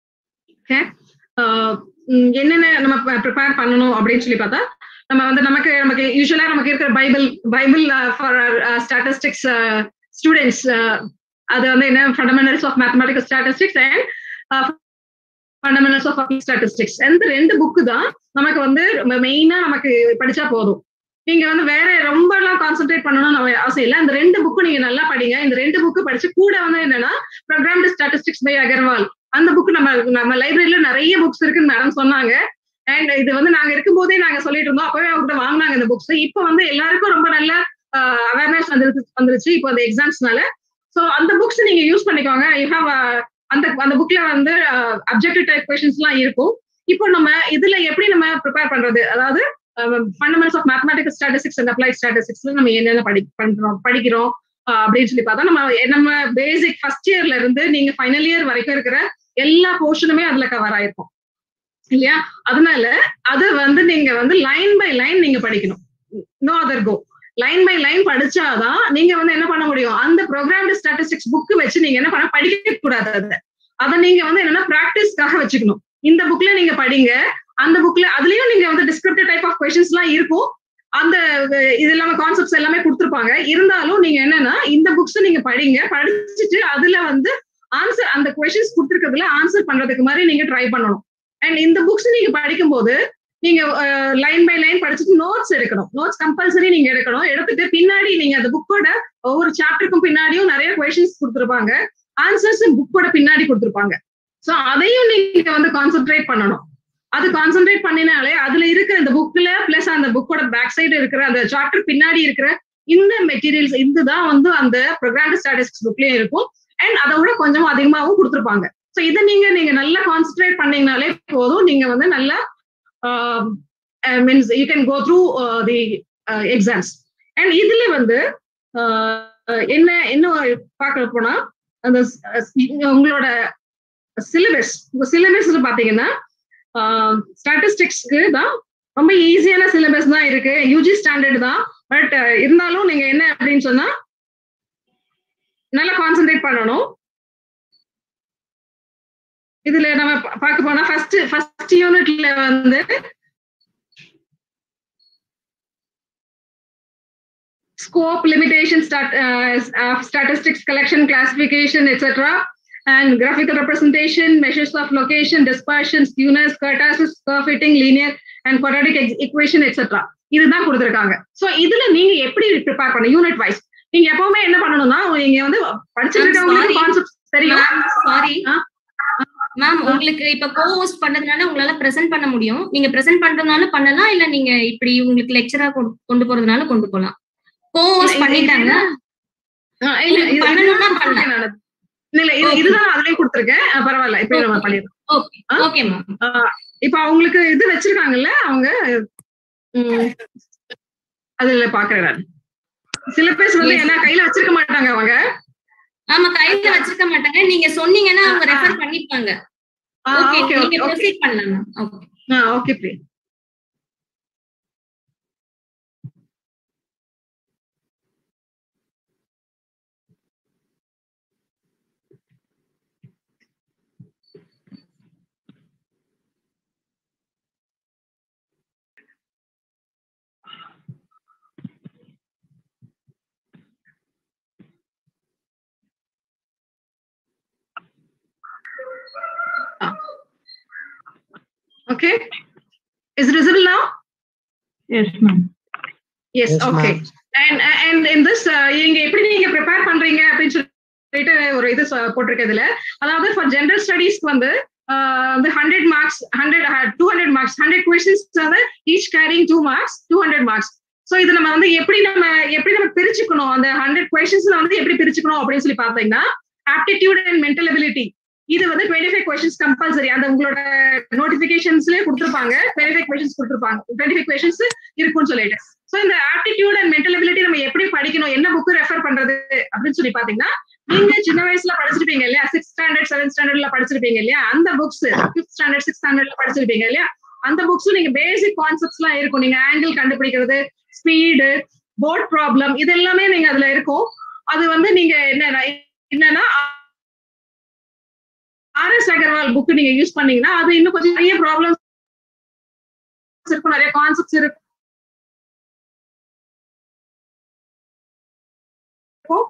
Speaker 3: okay uh, ம், என்னென்ன நம்ம ப்ரிப்பேர் பண்ணணும் அப்படின்னு சொல்லி பார்த்தா நம்ம வந்து நமக்கு நமக்கு யூஸ்வலா நமக்கு இருக்கிற bible bible for statistics students அது வந்து என்ன fundamentals of mathematical statistics and fundamentals of statistics இந்த ரெண்டு புக்கு தான் நமக்கு வந்து மெயினா நமக்கு படிச்சா போதும் நீங்க வந்து வேற ரொம்ப எல்லாம் கான்சென்ட்ரேட் பண்ணணும்னு அவ- அவசியம் இல்லை இந்த ரெண்டு புக்கு நீங்க நல்லா படிங்க இந்த ரெண்டு புக்கு படிச்சு கூட வந்து என்னன்னா ப்ரோக்ராம்டு ஸ்டாட்டிஸ்டிக்ஸ் பை அகர்வால் அந்த புக் நம்ம நம்ம லைப்ரரியில நிறைய புக்ஸ் இருக்குன்னு மேடம் சொன்னாங்க அண்ட் இது வந்து நாங்க இருக்கும்போதே நாங்க சொல்லிட்டு இருந்தோம் அப்பவே அவங்ககிட்ட வாங்கினாங்க இந்த புக்ஸ் இப்போ வந்து எல்லாருக்கும் ரொம்ப நல்ல அவேர்னஸ் வந்துருச்சு வந்துருச்சு இப்போ அந்த எக்ஸாம்ஸ்னால ஸோ அந்த புக்ஸ் நீங்க யூஸ் பண்ணிக்கோங்க யூ ஹாவ் அந்த அந்த புக்ல வந்து அப்ஜெக்டிவ் டைப் கொஸ்டின்ஸ் எல்லாம் இருக்கும் இப்போ நம்ம இதுல எப்படி நம்ம ப்ரிப்பேர் பண்றது அதாவது fundamentals of mathematical statistics and applied ஸ்டாட்டிஸ்டிக்ஸ்ல நம்ம என்னென்ன படி பண்றோம் படிக்கிறோம் அஹ் அப்படின்னு சொல்லி பார்த்தா நம்ம நம்ம பேசிக் ஃபர்ஸ்ட் இயர்ல இருந்து நீங்க ஃபைனல் இயர் வரைக்கும் இருக்கிற எல்லா போர்ஷனுமே அதுல கவர் ஆயிருக்கும் இல்லையா அதனால அது வந்து நீங்க வந்து லைன் பை லைன் நீங்க படிக்கணும் no other go line by line படிச்சாதான் நீங்க வந்து என்ன பண்ண முடியும் அந்த ப்ரோக்ராம்டு ஸ்டாட்டிஸ்டிக்ஸ் புக் வச்சு நீங்க என்ன பண்ண படிக்க கூடாது அதை அதை நீங்க வந்து என்னன்னா பிராக்டிஸ்க்காக வச்சுக்கணும் இந்த புக்ல நீங்க படிங்க அந்த புக்ல அதுலயும் நீங்க வந்து டிஸ்கிரிப்டிவ் டைப் ஆஃப் கொஸ்டின்ஸ் எல்லாம் இருக்கும் அந்த அஹ், இது எல்லாமே கான்செப்ட்ஸ் எல்லாமே கொடுத்துருப்பாங்க இருந்தாலும் நீங்க என்னன்னா இந்த புக்ஸ் நீங்க படிங்க படிச்சுட்டு அதுல வந்து ஆன்சர் அந்த கொஸ்டின்ஸ் கொடுத்துருக்கிறதுல ஆன்சர் பண்றதுக்கு மாதிரி நீங்க ட்ரை பண்ணணும் அண்ட் இந்த புக்ஸ் நீங்க படிக்கும்போது நீங்க லைன் பை லைன் படிச்சுட்டு நோட்ஸ் எடுக்கணும் நோட்ஸ் கம்பல்சரி நீங்க எடுக்கணும் எடுத்துட்டு பின்னாடி நீங்க அந்த புக்கோட ஒவ்வொரு சாப்டருக்கும் பின்னாடியும் நிறைய கொஸ்டின்ஸ் கொடுத்துருப்பாங்க ஆன்சர்ஸ் புக்கோட பின்னாடி கொடுத்துருப்பாங்க சோ அதையும் நீங்க வந்து கான்சென்ட்ரேட் பண்ணணும் அது கான்சென்ட்ரேட் பண்ணினாலே அதுல இருக்கிற இந்த புக்ல பிளஸ் அந்த புக்கோட பேக் சைடு இருக்கிற அந்த சாப்டர் பின்னாடி இருக்கிற இந்த மெட்டீரியல்ஸ் இதுதான் வந்து அந்த ப்ரோக்ராம் ஸ்டாட்டிஸ்டிக்ஸ் புக்லயும் இருக்கும் அண்ட் அதை விட கொஞ்சம் அதிகமாகவும் கொடுத்துருப்பாங்க ஸோ இதை நீங்க நீங்க நல்லா கான்சென்ட்ரேட் பண்ணீங்கனாலே போதும் நீங்க வந்து நல்லா means you can go through the exams and இதுல வந்து uh, என்ன இன்னும் பார்க்க போனா அந்த ஸ்- உங்களோட சிலபஸ் உங்க சிலபஸ்ல பாத்தீங்கன்னா ஸ்டாட்டிஸ்டிக்ஸ்க்கு தான் ரொம்ப ஈஸியான சிலபஸ் தான் இருக்கு யூஜி ஸ்டாண்டர்ட் தான் பட் இருந்தாலும் நீங்க என்ன அப்படின்னு சொன்னா நல்லா கான்சென்ட்ரேட் பண்ணணும் இதுல நம்ம பா- பார்க்க போனா ஃபர்ஸ்ட் ஃபர்ஸ்ட் யூனிட்ல வந்து scope, limitation, stat, uh, uh, statistics collection, classification, etc. And graphical representation, measures of location, dispersion, skewness, kurtosis, curve fitting, linear, and quadratic ex- equation, etc. இதுதான் கொடுத்திருக்காங்க சோ இதுல நீங்க எப்படி ப்ரிப்பேர் பண்ண யூனிட் வைஸ் நீங்க எப்பவுமே என்ன பண்ணணும்னா நீங்க வந்து படிச்சுட்டு
Speaker 4: I'm
Speaker 3: இருக்கவங்களுக்கு
Speaker 4: sorry.
Speaker 3: கான்செப்ட் தெரியும்
Speaker 4: சாரி
Speaker 3: ஆ?
Speaker 4: மேம் உங்களுக்கு இப்ப கோ ஹோஸ்ட் பண்ணதுனால உங்களால பிரசன்ட் பண்ண முடியும் நீங்க பிரசன்ட் பண்றதுனால பண்ணலாம் இல்ல நீங்க இப்படி உங்களுக்கு லெக்சரா கொண்டு போறதுனால கொண்டு போலாம் கோ ஹோஸ்ட் பண்ணிட்டாங்க
Speaker 3: ஆ, இல்ல,
Speaker 4: உங்களுக்கு
Speaker 3: இது-
Speaker 4: பண்ணணும்னா
Speaker 3: இதுதான்
Speaker 4: பண்ணலாம்.
Speaker 3: நானு. இல்ல இது
Speaker 4: Okay.
Speaker 3: இதுதான் நான் அதுலயே கொடுத்திருக்கேன் ஆ, பரவாயில்ல இப்ப நம்ம பண்ணிடுறோம்
Speaker 4: ஓகே
Speaker 3: ஆ?
Speaker 4: ஓகே மேம்
Speaker 3: ஆ, இப்ப அவங்களுக்கு இது வச்சிருக்காங்கல்ல அவங்க ம், அதுல பாக்குறேன் நான் சிலபஸ் வந்து
Speaker 4: Yes.
Speaker 3: என்ன கையில வச்சிருக்க மாட்டாங்க அவங்க
Speaker 4: ஆமா கையில வச்சிருக்க மாட்டாங்க நீங்க சொன்னீங்கன்னா அவங்க ரெஃபர் பண்ணிப்பாங்க ஓகே
Speaker 3: ஓகே
Speaker 4: நீங்க
Speaker 3: ஓகே
Speaker 4: ப்ரொசீட் பண்ணலாம் ma'am okay
Speaker 3: okay Priya Okay. Is it visible now?
Speaker 7: Yes, ma'am.
Speaker 3: Yes,
Speaker 9: Yes,
Speaker 3: okay.
Speaker 9: ma'am.
Speaker 3: And and in this uh, நீங்க எப்படி நீங்க ப்ரிப்பேர் பண்றீங்க அப்படின்னு சொல்லிட்டு ஒரு இது சொ- போட்டிருக்கு இதுல அதாவது ஃபார் ஜெனரல் ஸ்டடீஸ்க்கு வந்து uh, the 100 marks 100 uh, 200 marks 100 questions வந்து each carrying 2 marks 200 marks so இது நம்ம வந்து எப்படி நம்ம எப்படி நம்ம பிரிச்சுக்கணும் அந்த 100 questions வந்து எப்படி பிரிச்சுக்கணும் அப்படின்னு சொல்லி பார்த்தீங்கன்னா aptitude and mental ability இது வந்து 25 questions கம்பல்சரி அந்த உங்களோட நோட்டிபிகேஷன்ஸ்லயே கொடுத்திருப்பாங்க 25 questions கொடுத்திருப்பாங்க 25 questions இருக்கும்னு சொல்லிட்டு சோ இந்த ஆப்டிடியூட் அண்ட் மென்டல் எபிலிட்டி நம்ம எப்படி படிக்கணும் என்ன புக் ரெஃபர் பண்றது அப்படின்னு சொல்லி பாத்தீங்கன்னா நீங்க சின்ன வயசுல படிச்சிருப்பீங்க இல்லையா சிக்ஸ் ஸ்டாண்டர்ட் செவன்த் ஸ்டாண்டர்ட்ல படிச்சிருப்பீங்க இல்லையா அந்த புக்ஸ் ஃபிஃப்த் ஸ்டாண்டர்ட் சிக்ஸ் ஸ்டாண்டர்ட்ல படிச்சிருப்பீங்க இல்லையா அந்த புக்ஸ் நீங்க பேசிக் கான்செப்ட்ஸ் எல்லாம் இருக்கும் நீங்க ஆங்கிள் கண்டுபிடிக்கிறது ஸ்பீடு போர்ட் ப்ராப்ளம் இது எல்லாமே நீங்க அதுல இருக்கும் அது வந்து நீங்க என்ன என்னன்னா ஆர் எஸ் அகர்வால் புக் நீங்க யூஸ் பண்ணீங்கன்னா அது இன்னும் கொஞ்சம் நிறைய ப்ராப்ளம்ஸ் இருக்கும் நிறைய கான்செப்ட்ஸ் இருக்கும் இருக்கும்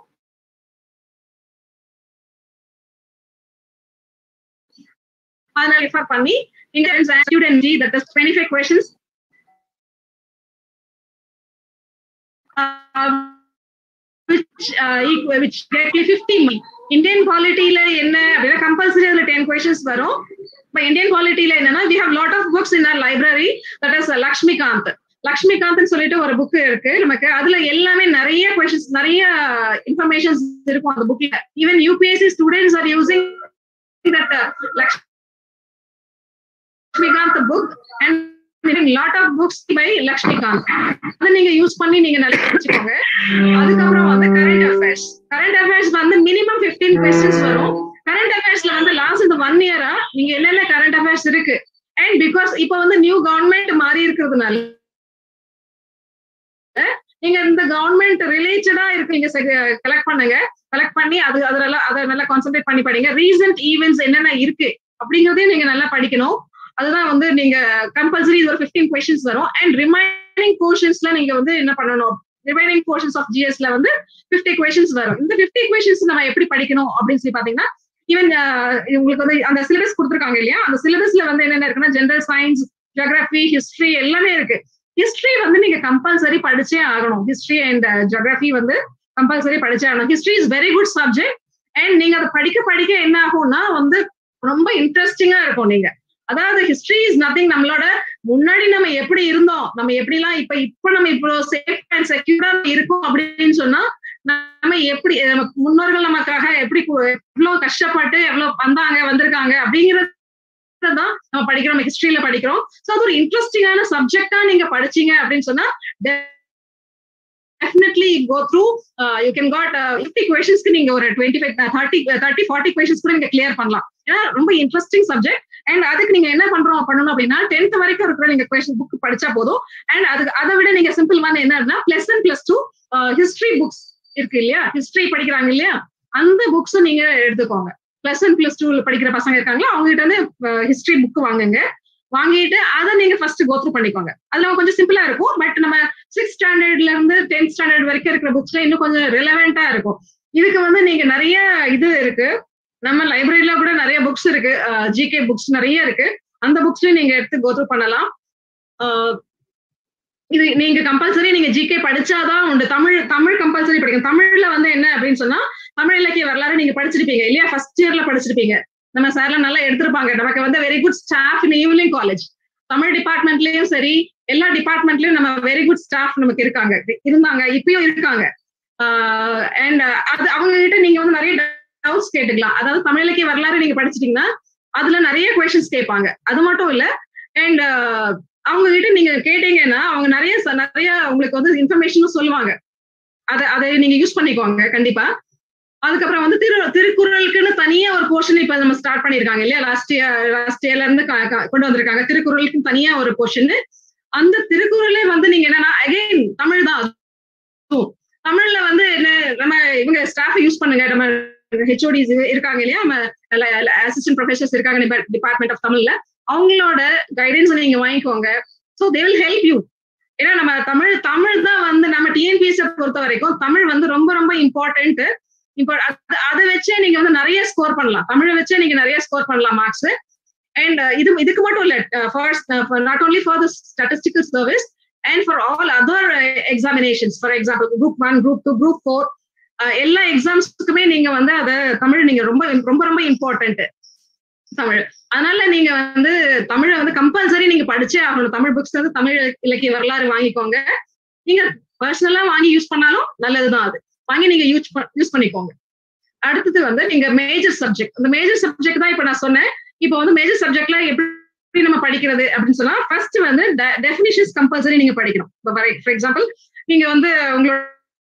Speaker 3: அதனால ரெஃபர் பண்ணி இங்க ஸ்டூடெண்ட் ஜி that is twenty five questions which uh, equal which directly 50 money Indian குவாலிட்டியில என்ன அப்படின்னா கம்பல்சரி அதுல டென் கொஸ்டின்ஸ் வரும் இப்போ இந்தியன் குவாலிட்டியில என்னன்னா we have lot of books in our library that is Lakshmikant Lakshmikant சொல்லிட்டு ஒரு புக் இருக்கு நமக்கு அதுல எல்லாமே நிறைய கொஸ்டின்ஸ் நிறைய இன்ஃபர்மேஷன்ஸ் இருக்கும் அந்த புக்ல even UPSC students are using that Lakshmikant book and lot of books by Lakshmikant அதை நீங்க யூஸ் பண்ணி நீங்க நல்லா படிச்சுக்கோங்க அதுக்கப்புறம் வந்து கரண்ட் அஃபேர்ஸ் கரண்ட் அஃபேர்ஸ் வந்து மினிமம் 15 கொஸ்டின்ஸ் வரும் கரண்ட் அஃபேர்ஸ்ல வந்து லாஸ்ட் இந்த ஒன் இயரா நீங்க என்னென்ன கரண்ட் அஃபேர்ஸ் இருக்கு அண்ட் பிகாஸ் இப்போ வந்து நியூ கவர்மெண்ட் மாறி இருக்கிறதுனால நீங்க இந்த கவர்மெண்ட் ரிலேட்டடா இருக்கு நீங்க கலெக்ட் பண்ணுங்க கலெக்ட் பண்ணி அது அதுல அதை நல்லா கான்சென்ட்ரேட் பண்ணி படிங்க ரீசன்ட் ஈவெண்ட்ஸ் என்னென்ன இருக்கு அப்படிங்கறதையும் நீங்க நல்லா படிக்கணும் அதுதான் வந்து நீங்க கம்பல்சரி இது ஒரு 15 கொஸ்டின்ஸ் வரும் அண்ட் ரிமைனிங் போர்ஷன்ஸ்ல நீங்க வந்து என்ன பண்ணணும் ரிமைனிங் போர்ஷன்ஸ் ஆஃப் ஜிஎஸ்ல வந்து 50 கொஸ்டின்ஸ் வரும் இந்த 50 கொஸ்டின்ஸ் நம்ம எப்படி படிக்கணும் அப்படின்னு சொல்லி பாத்தீங்கன்னா ஈவன் உங்களுக்கு வந்து அந்த சிலபஸ் கொடுத்துருக்காங்க இல்லையா அந்த சிலபஸ்ல வந்து என்னென்ன இருக்குன்னா ஜெனரல் சயின்ஸ் ஜியோகிராஃபி ஹிஸ்டரி எல்லாமே இருக்கு ஹிஸ்டரி வந்து நீங்க கம்பல்சரி படிச்சே ஆகணும் ஹிஸ்டரி அண்ட் ஜியோகிராஃபி வந்து கம்பல்சரி படிச்சே ஆகணும் history is very good subject and நீங்க அதை படிக்க படிக்க என்ன ஆகும்னா வந்து ரொம்ப இன்ட்ரெஸ்டிங்கா இருக்கும் நீங்க அதாவது ஹிஸ்டரி இஸ் நத்திங் நம்மளோட முன்னாடி நம்ம எப்படி இருந்தோம் நம்ம எப்படிலாம் இப்ப இப்ப நம்ம இவ்வளவு சேஃப் அண்ட் செக்யூரா இருக்கோம் அப்படின்னு சொன்னா நம்ம எப்படி நம்ம முன்னோர்கள் நமக்காக எப்படி எவ்வளவு கஷ்டப்பட்டு எவ்வளவு வந்தாங்க வந்திருக்காங்க அப்படிங்கறது தான் நம்ம படிக்கிறோம் ஹிஸ்டரியில படிக்கிறோம் ஸோ அது ஒரு இன்ட்ரெஸ்டிங்கான சப்ஜெக்டா நீங்க படிச்சீங்க அப்படின்னு சொன்னா definitely go through you can got fifty கொஸ்டின்ஸ்க்கு நீங்க ஒரு twenty five thirty thirty forty questions கூட நீங்க கிளியர் பண்ணலாம் ஏன்னா ரொம்ப இன்ட்ரெஸ்டிங் சப்ஜெக்ட் அண்ட் அதுக்கு நீங்க என்ன பண்றோம் பண்ணணும் அப்படின்னா டென்த் வரைக்கும் இருக்கிற நீங்க கொஸ்டின் புக் படிச்சா போதும் அண்ட் அதுக்கு அதை விட நீங்க சிம்பிள் ஒன் என்னன்னா plus one plus two history books இருக்கு இல்லையா ஹிஸ்டரி படிக்கிறாங்க இல்லையா அந்த புக்ஸ் நீங்க எடுத்துக்கோங்க பிளஸ் ஒன் பிளஸ் டூ படிக்கிற பசங்க இருக்காங்களோ அவங்க கிட்ட வந்து ஹிஸ்டரி புக் வாங்குங்க வாங்கிட்டு அதை நீங்க ஃபர்ஸ்ட் கோத்ரூ பண்ணிக்கோங்க அதுல கொஞ்சம் சிம்பிளா இருக்கும் பட் நம்ம சிக்ஸ் ஸ்டாண்டர்ட்ல இருந்து டென்த் ஸ்டாண்டர்ட் வரைக்கும் இருக்கிற புக்ஸ்ல இன்னும் கொஞ்சம் ரிலவெண்டா இருக்கும் இதுக்கு வந்து நீங்க நிறைய இது இருக்கு நம்ம லைப்ரரியில கூட நிறைய புக்ஸ் இருக்கு ஜிகே புக்ஸ் நிறைய இருக்கு அந்த புக்ஸ்லயும் நீங்க எடுத்து கோத்ரூ பண்ணலாம் இது நீங்க கம்பல்சரி நீங்க ஜிகே படிச்சாதான் உண்டு தமிழ் தமிழ் கம்பல்சரி படிக்கணும் தமிழ்ல வந்து என்ன அப்படின்னு சொன்னா தமிழ் இலக்கிய வரலாறு நீங்க படிச்சிருப்பீங்க இல்லையா ஃபர்ஸ்ட் இயர்ல படிச்சிருப்பீங்க நம்ம சார்ல நல்லா எடுத்திருப்பாங்க நமக்கு வந்து very good staff in evening college Tamil டிபார்ட்மெண்ட்லயும் சரி எல்லா டிபார்ட்மெண்ட்லயும் நம்ம வெரி குட் ஸ்டாஃப் நமக்கு இருக்காங்க இருந்தாங்க இப்பயும் இருக்காங்க அண்ட் அது அவங்க கிட்ட நீங்க வந்து நிறைய டவுட்ஸ் கேட்டுக்கலாம் அதாவது தமிழ் இலக்கிய வரலாறு நீங்க படிச்சிட்டீங்கன்னா அதுல நிறைய கொஸ்டின்ஸ் கேட்பாங்க அது மட்டும் இல்ல அண்ட் அவங்க கிட்ட நீங்க கேட்டீங்கன்னா அவங்க நிறைய நிறைய உங்களுக்கு வந்து இன்ஃபர்மேஷனும் சொல்லுவாங்க அதை அதை நீங்க யூஸ் பண்ணிக்கோங்க கண்டிப்பா அதுக்கப்புறம் வந்து திரு திருக்குறளுக்குன்னு தனியா ஒரு போர்ஷன் இப்ப நம்ம ஸ்டார்ட் பண்ணிருக்காங்க இல்லையா லாஸ்ட் இயர் லாஸ்ட் இயர்ல இருந்து கொண்டு வந்திருக்காங்க திருக்குறளுக்கு தனியா ஒரு போர்ஷன் அந்த திருக்குறளே வந்து நீங்க என்னன்னா அகைன் தமிழ் தான் தமிழ்ல வந்து என்ன நம்ம இவங்க ஸ்டாஃப் யூஸ் பண்ணுங்க நம்ம ஹெச்ஓடிஸ் இருக்காங்க இல்லையா நம்ம அசிஸ்டன்ட் ப்ரொஃபசர்ஸ் இருக்காங்க டிபார்ட்மெண்ட் ஆஃப் தமிழ்ல அவங்களோட கைடன்ஸ் நீங்க வாங்கிக்கோங்க so they will help you ஏன்னா நம்ம தமிழ் தமிழ் தான் வந்து நம்ம டிஎன்பிஎஸ் பொறுத்த வரைக்கும் தமிழ் வந்து ரொம்ப ரொம்ப இம்பார்ட்டன்ட் இப்போ அதை வச்சே நீங்க வந்து நிறைய ஸ்கோர் பண்ணலாம் தமிழை வச்சே நீங்க நிறைய ஸ்கோர் பண்ணலாம் மார்க்ஸ் அண்ட் இது இதுக்கு மட்டும் இல்ல for not only for the statistical service and for all other examinations for example group one group two group four எல்லா எக்ஸாம்ஸ்க்குமே நீங்க வந்து அதை தமிழ் நீங்க ரொம்ப ரொம்ப ரொம்ப இம்பார்ட்டன்ட் தமிழ் அதனால நீங்க வந்து தமிழை வந்து கம்பல்சரி நீங்க படிச்சே ஆகணும் தமிழ் புக்ஸ் வந்து தமிழ் இலக்கிய வரலாறு வாங்கிக்கோங்க நீங்க பர்சனலா வாங்கி யூஸ் பண்ணாலும் நல்லதுதான் அது வாங்கி நீங்க யூஸ் யூஸ் பண்ணிக்கோங்க அடுத்தது வந்து நீங்க மேஜர் சப்ஜெக்ட் இந்த மேஜர் சப்ஜெக்ட் தான் இப்ப நான் சொன்னேன் இப்போ வந்து மேஜர் சப்ஜெக்ட்ல எப்படி நம்ம படிக்கிறது அப்படின்னு சொன்னா ஃபர்ஸ்ட் வந்து டெஃபினிஷன்ஸ் கம்பல்சரி நீங்க படிக்கணும் ஃபார் எக்ஸாம்பிள் நீங்க வந்து உங்களோட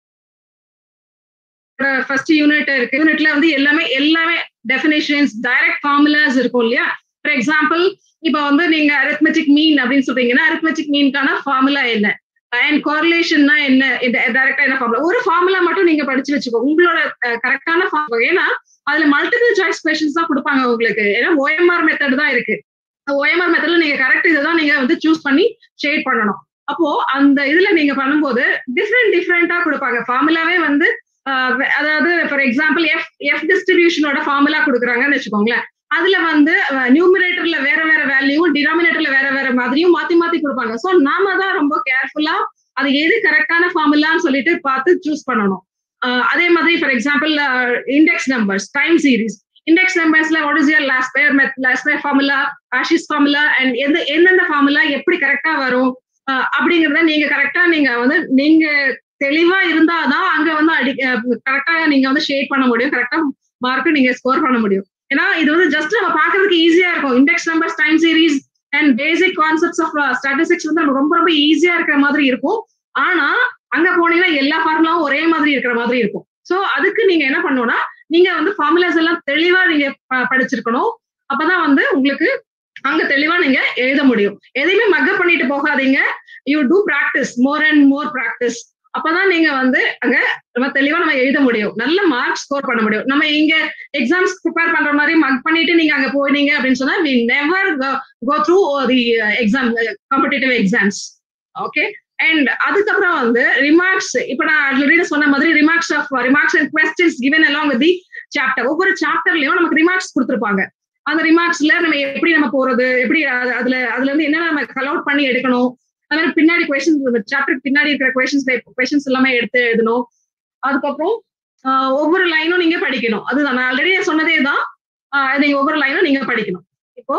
Speaker 3: ஃபர்ஸ்ட் யூனிட் இருக்கு யூனிட்ல வந்து எல்லாமே எல்லாமே டெஃபினேஷன்ஸ் டைரக்ட் ஃபார்முலாஸ் இருக்கும் இல்லையா ஃபார் எக்ஸாம்பிள் இப்போ வந்து நீங்க அரித்மெட்டிக் மீன் அப்படின்னு சொல்றீங்கன்னா அரித்மெட்டிக் மீனுக்கான ஃபார்முலா என்ன அண்ட் கோரிலேஷன்னா என்ன டைரக்டா என்ன ஃபார்முலா ஒரு ஃபார்முலா மட்டும் நீங்க படிச்சு வச்சுக்கோ உங்களோட கரெக்டான ஃபார்முலா ஏன்னா அதுல மல்டிபிள் சாய்ஸ் கொஸ்டின்ஸ் தான் கொடுப்பாங்க உங்களுக்கு ஏன்னா ஓஎம்ஆர் மெத்தட் தான் இருக்கு ஓஎம்ஆர் மெத்தட்ல நீங்க கரெக்ட் இதுதான் நீங்க வந்து சூஸ் பண்ணி ஷேட் பண்ணணும் அப்போ அந்த இதுல நீங்க பண்ணும்போது டிஃப்ரெண்ட் டிஃப்ரெண்டா கொடுப்பாங்க ஃபார்முலாவே வந்து அதாவது ஃபார் எக்ஸாம்பிள் எஃப் எஃப் டிஸ்ட்ரிபியூஷனோட ஃபார்முலா கொடுக்குறாங்கன்னு வச்சுக்கோங்களேன் அதுல வந்து நியூமிரேட்டர்ல வேற வேற வேல்யூவும் டினாமினேட்டர்ல வேற வேற மாதிரியும் மாத்தி மாத்தி கொடுப்பாங்க ஸோ நாம தான் ரொம்ப கேர்ஃபுல்லா அது எது கரெக்டான ஃபார்முலான்னு சொல்லிட்டு பார்த்து சூஸ் பண்ணணும் அதே மாதிரி for example index numbers time series index நம்பர்ஸ்ல what is year Laspeyres Laspeyres formula ஆஷிஸ் ஃபார்முலா அண்ட் எந்த எந்தெந்த ஃபார்முலா எப்படி கரெக்டா வரும் அப்படிங்கறத நீங்க கரெக்டா நீங்க வந்து நீங்க தெளிவா இருந்தாதான் அங்க வந்து அடி கரெக்டா நீங்க வந்து ஷேட் பண்ண முடியும் கரெக்டா மார்க் நீங்க ஸ்கோர் பண்ண முடியும் ஏன்னா இது வந்து ஜஸ்ட் நம்ம பாக்குறதுக்கு ஈஸியா இருக்கும் index numbers time series and basic concepts of statistics வந்து நம்ம ரொம்ப ரொம்ப ஈஸியா இருக்கிற மாதிரி இருக்கும் ஆனா அங்க போனீங்கன்னா எல்லா ஃபார்முலாவும் ஒரே மாதிரி இருக்கிற மாதிரி இருக்கும் சோ அதுக்கு நீங்க என்ன பண்ணணும்னா நீங்க வந்து ஃபார்முலாஸ் எல்லாம் தெளிவா நீங்க படிச்சிருக்கணும் அப்பதான் வந்து உங்களுக்கு அங்க தெளிவா நீங்க எழுத முடியும் எதையுமே மக்கப் பண்ணிட்டு போகாதீங்க you do practice more and more practice அப்பதான் நீங்க வந்து அங்க நம்ம தெளிவா நம்ம எழுத முடியும் நல்ல மார்க் ஸ்கோர் பண்ண முடியும் நம்ம இங்க எக்ஸாம்ஸ் ப்ரிப்பேர் பண்ற மாதிரி மக் பண்ணிட்டு நீங்க அங்க போனீங்க அப்படின்னு சொன்னா we never go through the exam competitive exams okay and அதுக்கப்புறம் வந்து ரிமார்க்ஸ் இப்ப நான் ஆல்ரெடி சொன்ன மாதிரி remarks of remarks and questions given along with the chapter ஒவ்வொரு சாப்டர்லயும் நமக்கு ரிமார்க்ஸ் கொடுத்துருப்பாங்க அந்த ரிமார்க்ஸ்ல நம்ம எப்படி நம்ம போறது எப்படி அதுல அதுல இருந்து என்ன நம்ம கல் அவுட் பண்ணி எடுக்கணும் அது மாதிரி பின்னாடி கொஸ்டின்ஸ் சாப்டர் பின்னாடி இருக்கிற கொஸ்டின்ஸ் கொஸ்டின்ஸ் எல்லாமே எடுத்து எழுதணும் அதுக்கப்புறம் ஒவ்வொரு லைனும் நீங்க படிக்கணும் அதுதான் நான் ஆல்ரெடி சொன்னதே தான் நீங்க ஒவ்வொரு லைனும் நீங்க படிக்கணும் இப்போ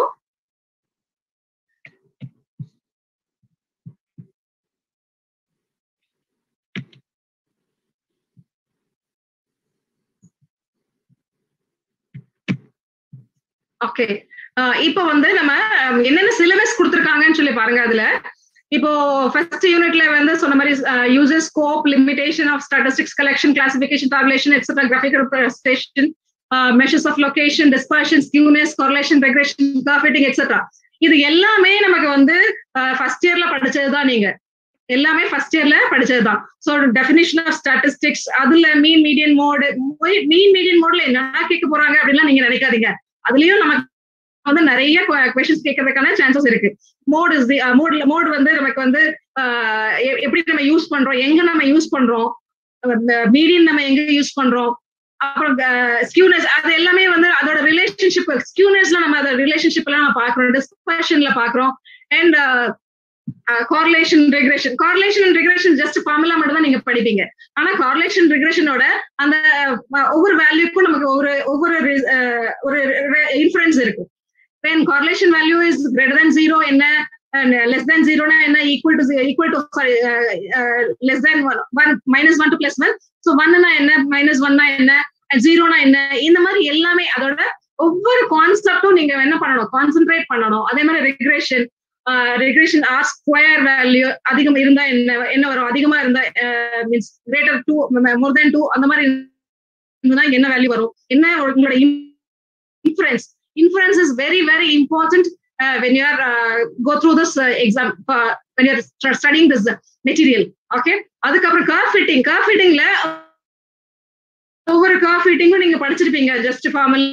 Speaker 3: ஓகே இப்போ வந்து நம்ம என்னென்ன சிலபஸ் கொடுத்துருக்காங்கன்னு சொல்லி பாருங்க அதுல இப்போ ஃபர்ஸ்ட் யூனிட்ல வந்து சொன்ன மாதிரி user scope limitation of statistics collection classification tabulation etcetera graphical representation measures of location dispersion skewness correlation regression curve fitting etcetera இது எல்லாமே நமக்கு வந்து ஃபர்ஸ்ட் இயர்ல படிச்சது தான் நீங்க எல்லாமே ஃபர்ஸ்ட் இயர்ல படிச்சதுதான் ஸோ டெஃபினிஷன் ஆஃப் ஸ்டாட்டிஸ்டிக்ஸ் அதுல mean median mode mean median மோட்ல என்ன கேட்க போறாங்க அப்படின்லாம் நீங்க நினைக்காதீங்க அதுலயும் நமக்கு வந்து நிறைய கொஸ்டின்ஸ் கேட்கறதுக்கான சான்சஸ் இருக்கு மோட் இஸ் தி மோட்ல மோட் வந்து நமக்கு வந்து ஆஹ் எ- எப்படி நம்ம யூஸ் பண்றோம் எங்க நம்ம யூஸ் பண்றோம் மீடியன் நம்ம எங்க யூஸ் பண்றோம் அப்புறம் ஸ்கியூனஸ் அது எல்லாமே வந்து அதோட ரிலேஷன்ஷிப் ஸ்கியூனஸ்ல நம்ம அதோட ரிலேஷன்ஷிப் எல்லாம் நம்ம பாக்குறோம் டிஸ்கஷன்ல பாக்குறோம் and correlation regression correlation and regression just formula மட்டும் தான் நீங்க படிப்பீங்க ஆனா கார்லேஷன் ரெக்ரேஷனோட அந்த அஹ், ஒவ்வொரு வேல்யூக்கும் நமக்கு ஒரு ஒவ்வொரு re- அஹ், ஒரு இன்ஃபரன்ஸ் இருக்கு when correlation value is greater than zero என்ன and less than zero னா என்ன equal to ze- equal to sorry uh, uh, less than one, one minus one to plus one so one னா என்ன minus one னா என்ன and zero னா என்ன இந்த மாதிரி எல்லாமே அதோட ஒவ்வொரு கான்செப்டும் நீங்க என்ன பண்ணணும் கான்சென்ட்ரேட் பண்ணணும் அதே மாதிரி regression regression R square value அதிகம் இருந்தா என்ன என்ன வரும் அதிகமா இருந்தா means greater two more than two அந்த மாதிரி இருந்ததுன்னா என்ன வேல்யூ வரும் என்ன உங்களோட inference inference is very very important uh, when you are uh, go through this uh, exam uh, when you are st- studying this uh, material okay அதுக்கப்புறம் கர் fitting கர் ஃபிட்டிங்ல ஒவ்வொரு கர் ஃபிட்டிங்கும் நீங்க படிச்சிருப்பீங்க ஜஸ்ட் ஃபார்மல்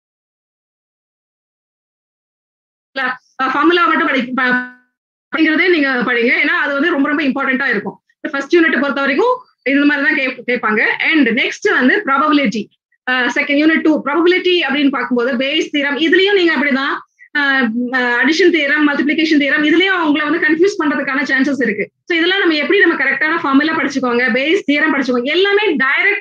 Speaker 3: ஃபார்முலா மட்டும் படி ப- படிக்கிறதே நீங்க படிங்க ஏன்னா அது வந்து ரொம்ப ரொம்ப இம்பார்ட்டண்டா இருக்கும் ஃபர்ஸ்ட் யூனிட் பொறுத்த வரைக்கும் இது மாதிரி தான் கேப்- கேட்பாங்க அண்ட் நெக்ஸ்ட் வந்து probability second unit two probability அப்படின்னு பார்க்கும்போது பேஸ் தீரம் இதுலயும் நீங்க அப்படிதான் அடிஷன் தீரம் மல்டிபிளிகேஷன் தீரம் இதுலயும் உங்களை வந்து கன்ஃபியூஸ் பண்றதுக்கான சான்சஸ் இருக்கு ஸோ இதெல்லாம் நம்ம எப்படி நம்ம கரெக்டான ஃபார்முலா படிச்சுக்கோங்க பேஸ் தீரம் படிச்சுக்கோங்க எல்லாமே டைரக்ட்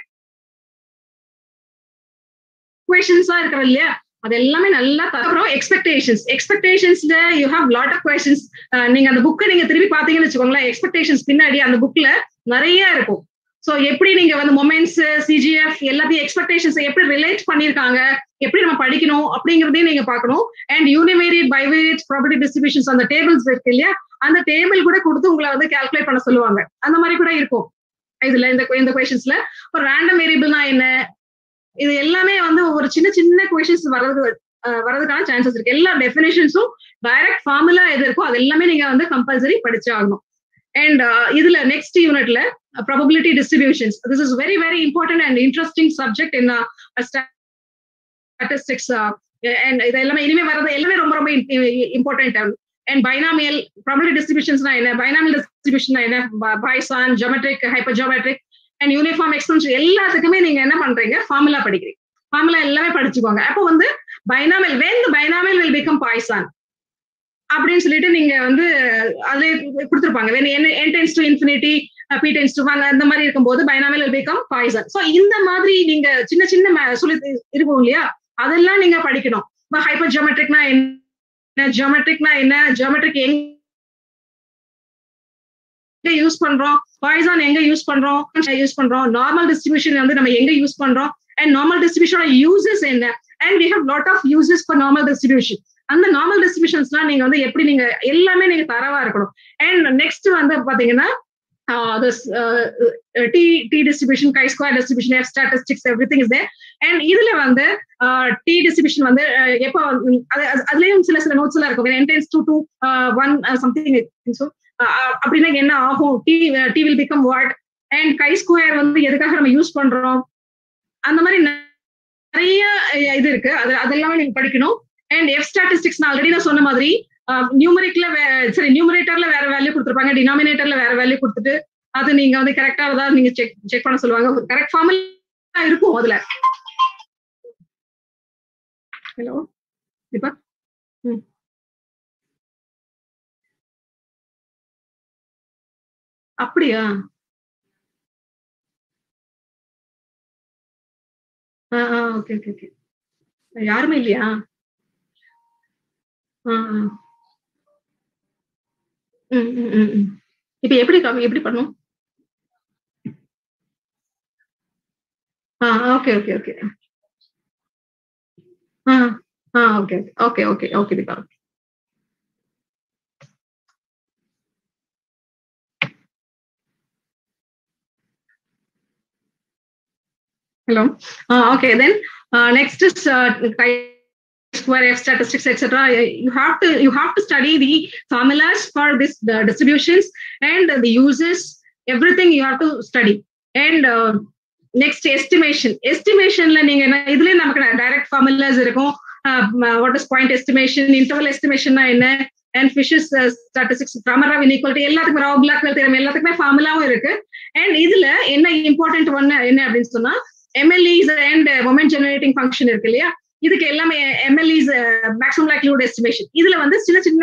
Speaker 3: கொஷின்ஸா இருக்கிற இல்லையா அது எல்லாமே நல்லா த- அப்புறம் எக்ஸ்பெக்டேஷன்ஸ் எக்ஸ்பெக்டேஷன்ஸ்ல you have lot of questions நீங்க அந்த புக்கை நீங்க திருப்பி பாத்தீங்கன்னு வச்சுக்கோங்களேன் எக்ஸ்பெக்டேஷன்ஸ் பின்னாடி அந்த புக்ல நிறைய இருக்கும் சோ எப்படி நீங்க வந்து மொமெண்ட்ஸ் சிஜிஎஃப் எல்லாத்தையும் எக்ஸ்பெக்டேஷன்ஸ் எப்படி ரிலேட் பண்ணிருக்காங்க எப்படி நம்ம படிக்கணும் அப்படிங்கறதையும் நீங்க பார்க்கணும் and univariate bivariate property distributions அந்த டேபிள்ஸ் இருக்கு இல்லையா அந்த டேபிள் கூட கொடுத்து உங்களை வந்து கால்குலேட் பண்ண சொல்லுவாங்க அந்த மாதிரி கூட இருக்கும் இதுல இந்த இந்த கொஸ்டின்ஸ்ல ஒரு ரேண்டம் வேரியபிள்னா என்ன இது எல்லாமே வந்து ஒரு சின்ன சின்ன கொஷின்ஸ் வர்றதுக்கு அஹ், வர்றதுக்கான சான்சஸ் இருக்கு எல்லா டெஃபினேஷன்ஸும் டைரக்ட் ஃபார்முலா எது இருக்கோ அது எல்லாமே நீங்க வந்து கம்பல்சரி படிச்சு ஆகணும் அண்ட் இதுல நெக்ஸ்ட் யூனிட்ல probability distributions this is very very important and interesting subject in statistics and இது எல்லாமே இனிமே வர்றது எல்லாமே ரொம்ப ரொம்ப இம்பார்ட்டன்ட் அண்ட் பைனாமியல் ப்ராபபிலிட்டி டிஸ்ட்ரிபியூஷன்ஸ்னா என்ன பைனாமியல் டிஸ்ட்ரிபியூஷன் என்ன Poisson geometric hypergeometric and uniform exponential எல்லாத்துக்குமே நீங்க என்ன பண்றீங்க ஃபார்முலா படிக்கிறீங்க ஃபார்முலா எல்லாமே படிச்சுக்கோங்க அப்போ வந்து binomial when binomial will become Poisson அப்படின்னு சொல்லிட்டு நீங்க வந்து அதே கொடுத்துருப்பாங்க when N tends to infinity P tends to one அந்த மாதிரி இருக்கும்போது binomial will become Poisson so இந்த மாதிரி நீங்க சின்ன சின்ன ம- சொல்லி இருக்கும் இல்லையா அதெல்லாம் நீங்க படிக்கணும் இப்போ ஹைப்பர் ஜியோமெட்ரிக்னா என்ன ஜியோமெட்ரிக்னா என்ன ஜியோமெட்ரிக் எங்க யூஸ் பண்றோம் பாய்சான் எங்க யூஸ் பண்றோம் யூஸ் பண்றோம் நார்மல் டிஸ்ட்ரிபியூஷன் வந்து நம்ம எங்க யூஸ் பண்றோம் அண்ட் நார்மல் டிஸ்ட்ரிபியூஷனோட யூசஸ் என்ன and we have lot of uses for normal distribution அந்த நார்மல் டிஸ்ட்ரிபியூஷன்ஸ்லாம் நீங்க வந்து எப்படி நீங்க எல்லாமே நீங்க தரவா இருக்கணும் அண்ட் நெக்ஸ்ட் வந்து பாத்தீங்கன்னா this uh, t t distribution chi square distribution f statistics everything is there and இதுல வந்து டி டிஸ்ட்ரிபியூஷன் வந்து uh, எப்போ வந்து- அது அது- அதுலயும் சில சில நோட்ஸ் எல்லாம் இருக்கும் n tends to to uh, one uh, something so அப்படின்னா என்ன ஆகும் T T will become what and chi square வந்து எதுக்காக நம்ம யூஸ் பண்றோம் அந்த மாதிரி நிறைய அஹ், இது இருக்கு அது அதெல்லாமே நீங்க படிக்கணும் அண்ட் எஃப் ஸ்டாட்டிஸ்டிக்ஸ் நான் ஆல்ரெடி நான் சொன்ன மாதிரி நியூமரிக்ல சரி நியூமரேட்டர்ல வேற வேல்யூ கொடுத்துருப்பாங்க டினாமினேட்டர்ல வேற வேல்யூ கொடுத்துட்டு அது நீங்க வந்து கரெக்டா ஏதாவது நீங்க செக் செக் பண்ண சொல்லுவாங்க கரெக்ட் ஃபார்முலா இருக்கும் அதுல ஹலோ தீபா ம் அப்படியா ஆ ஆ ஓகே ஓகே ஓகே யாருமே இல்லையா ஆ ஆ ம் ம் ம் ம் இப்போ எப்படி கம்- எப்படி பண்ணும் ஆ ஓகே ஓகே ஓகே ஆ ஆ okay okay okay okay Deepa Hello. Uh, okay, then uh, next is uh, chi square, F statistics, etc. You have to you have to study the formulas for this the distributions and the uses. Everything you have to study. And uh, next estimation. Estimationல நீங்க என்ன இதுலயே நமக்கு direct formulas இருக்கும் what is point estimation interval எஸ்டிமேஷன்னா என்ன and Fisher's statistics Cramer inequality எல்லாத்துக்கும் Rao black theorem எல்லாத்துக்குமே ஃபார்முலாவும் இருக்கு அண்ட் இதுல என்ன இம்பார்ட்டன்ட் ஒன்னு என்ன அப்படின்னு சொன்னா MLEs and moment generating function இருக்கு இல்லையா இதுக்கு எல்லாமே எம்எல்இஸ் மேக்ஸிமம் லைக்லிஹுட் எஸ்டிமேஷன் இதுல வந்து சின்ன சின்ன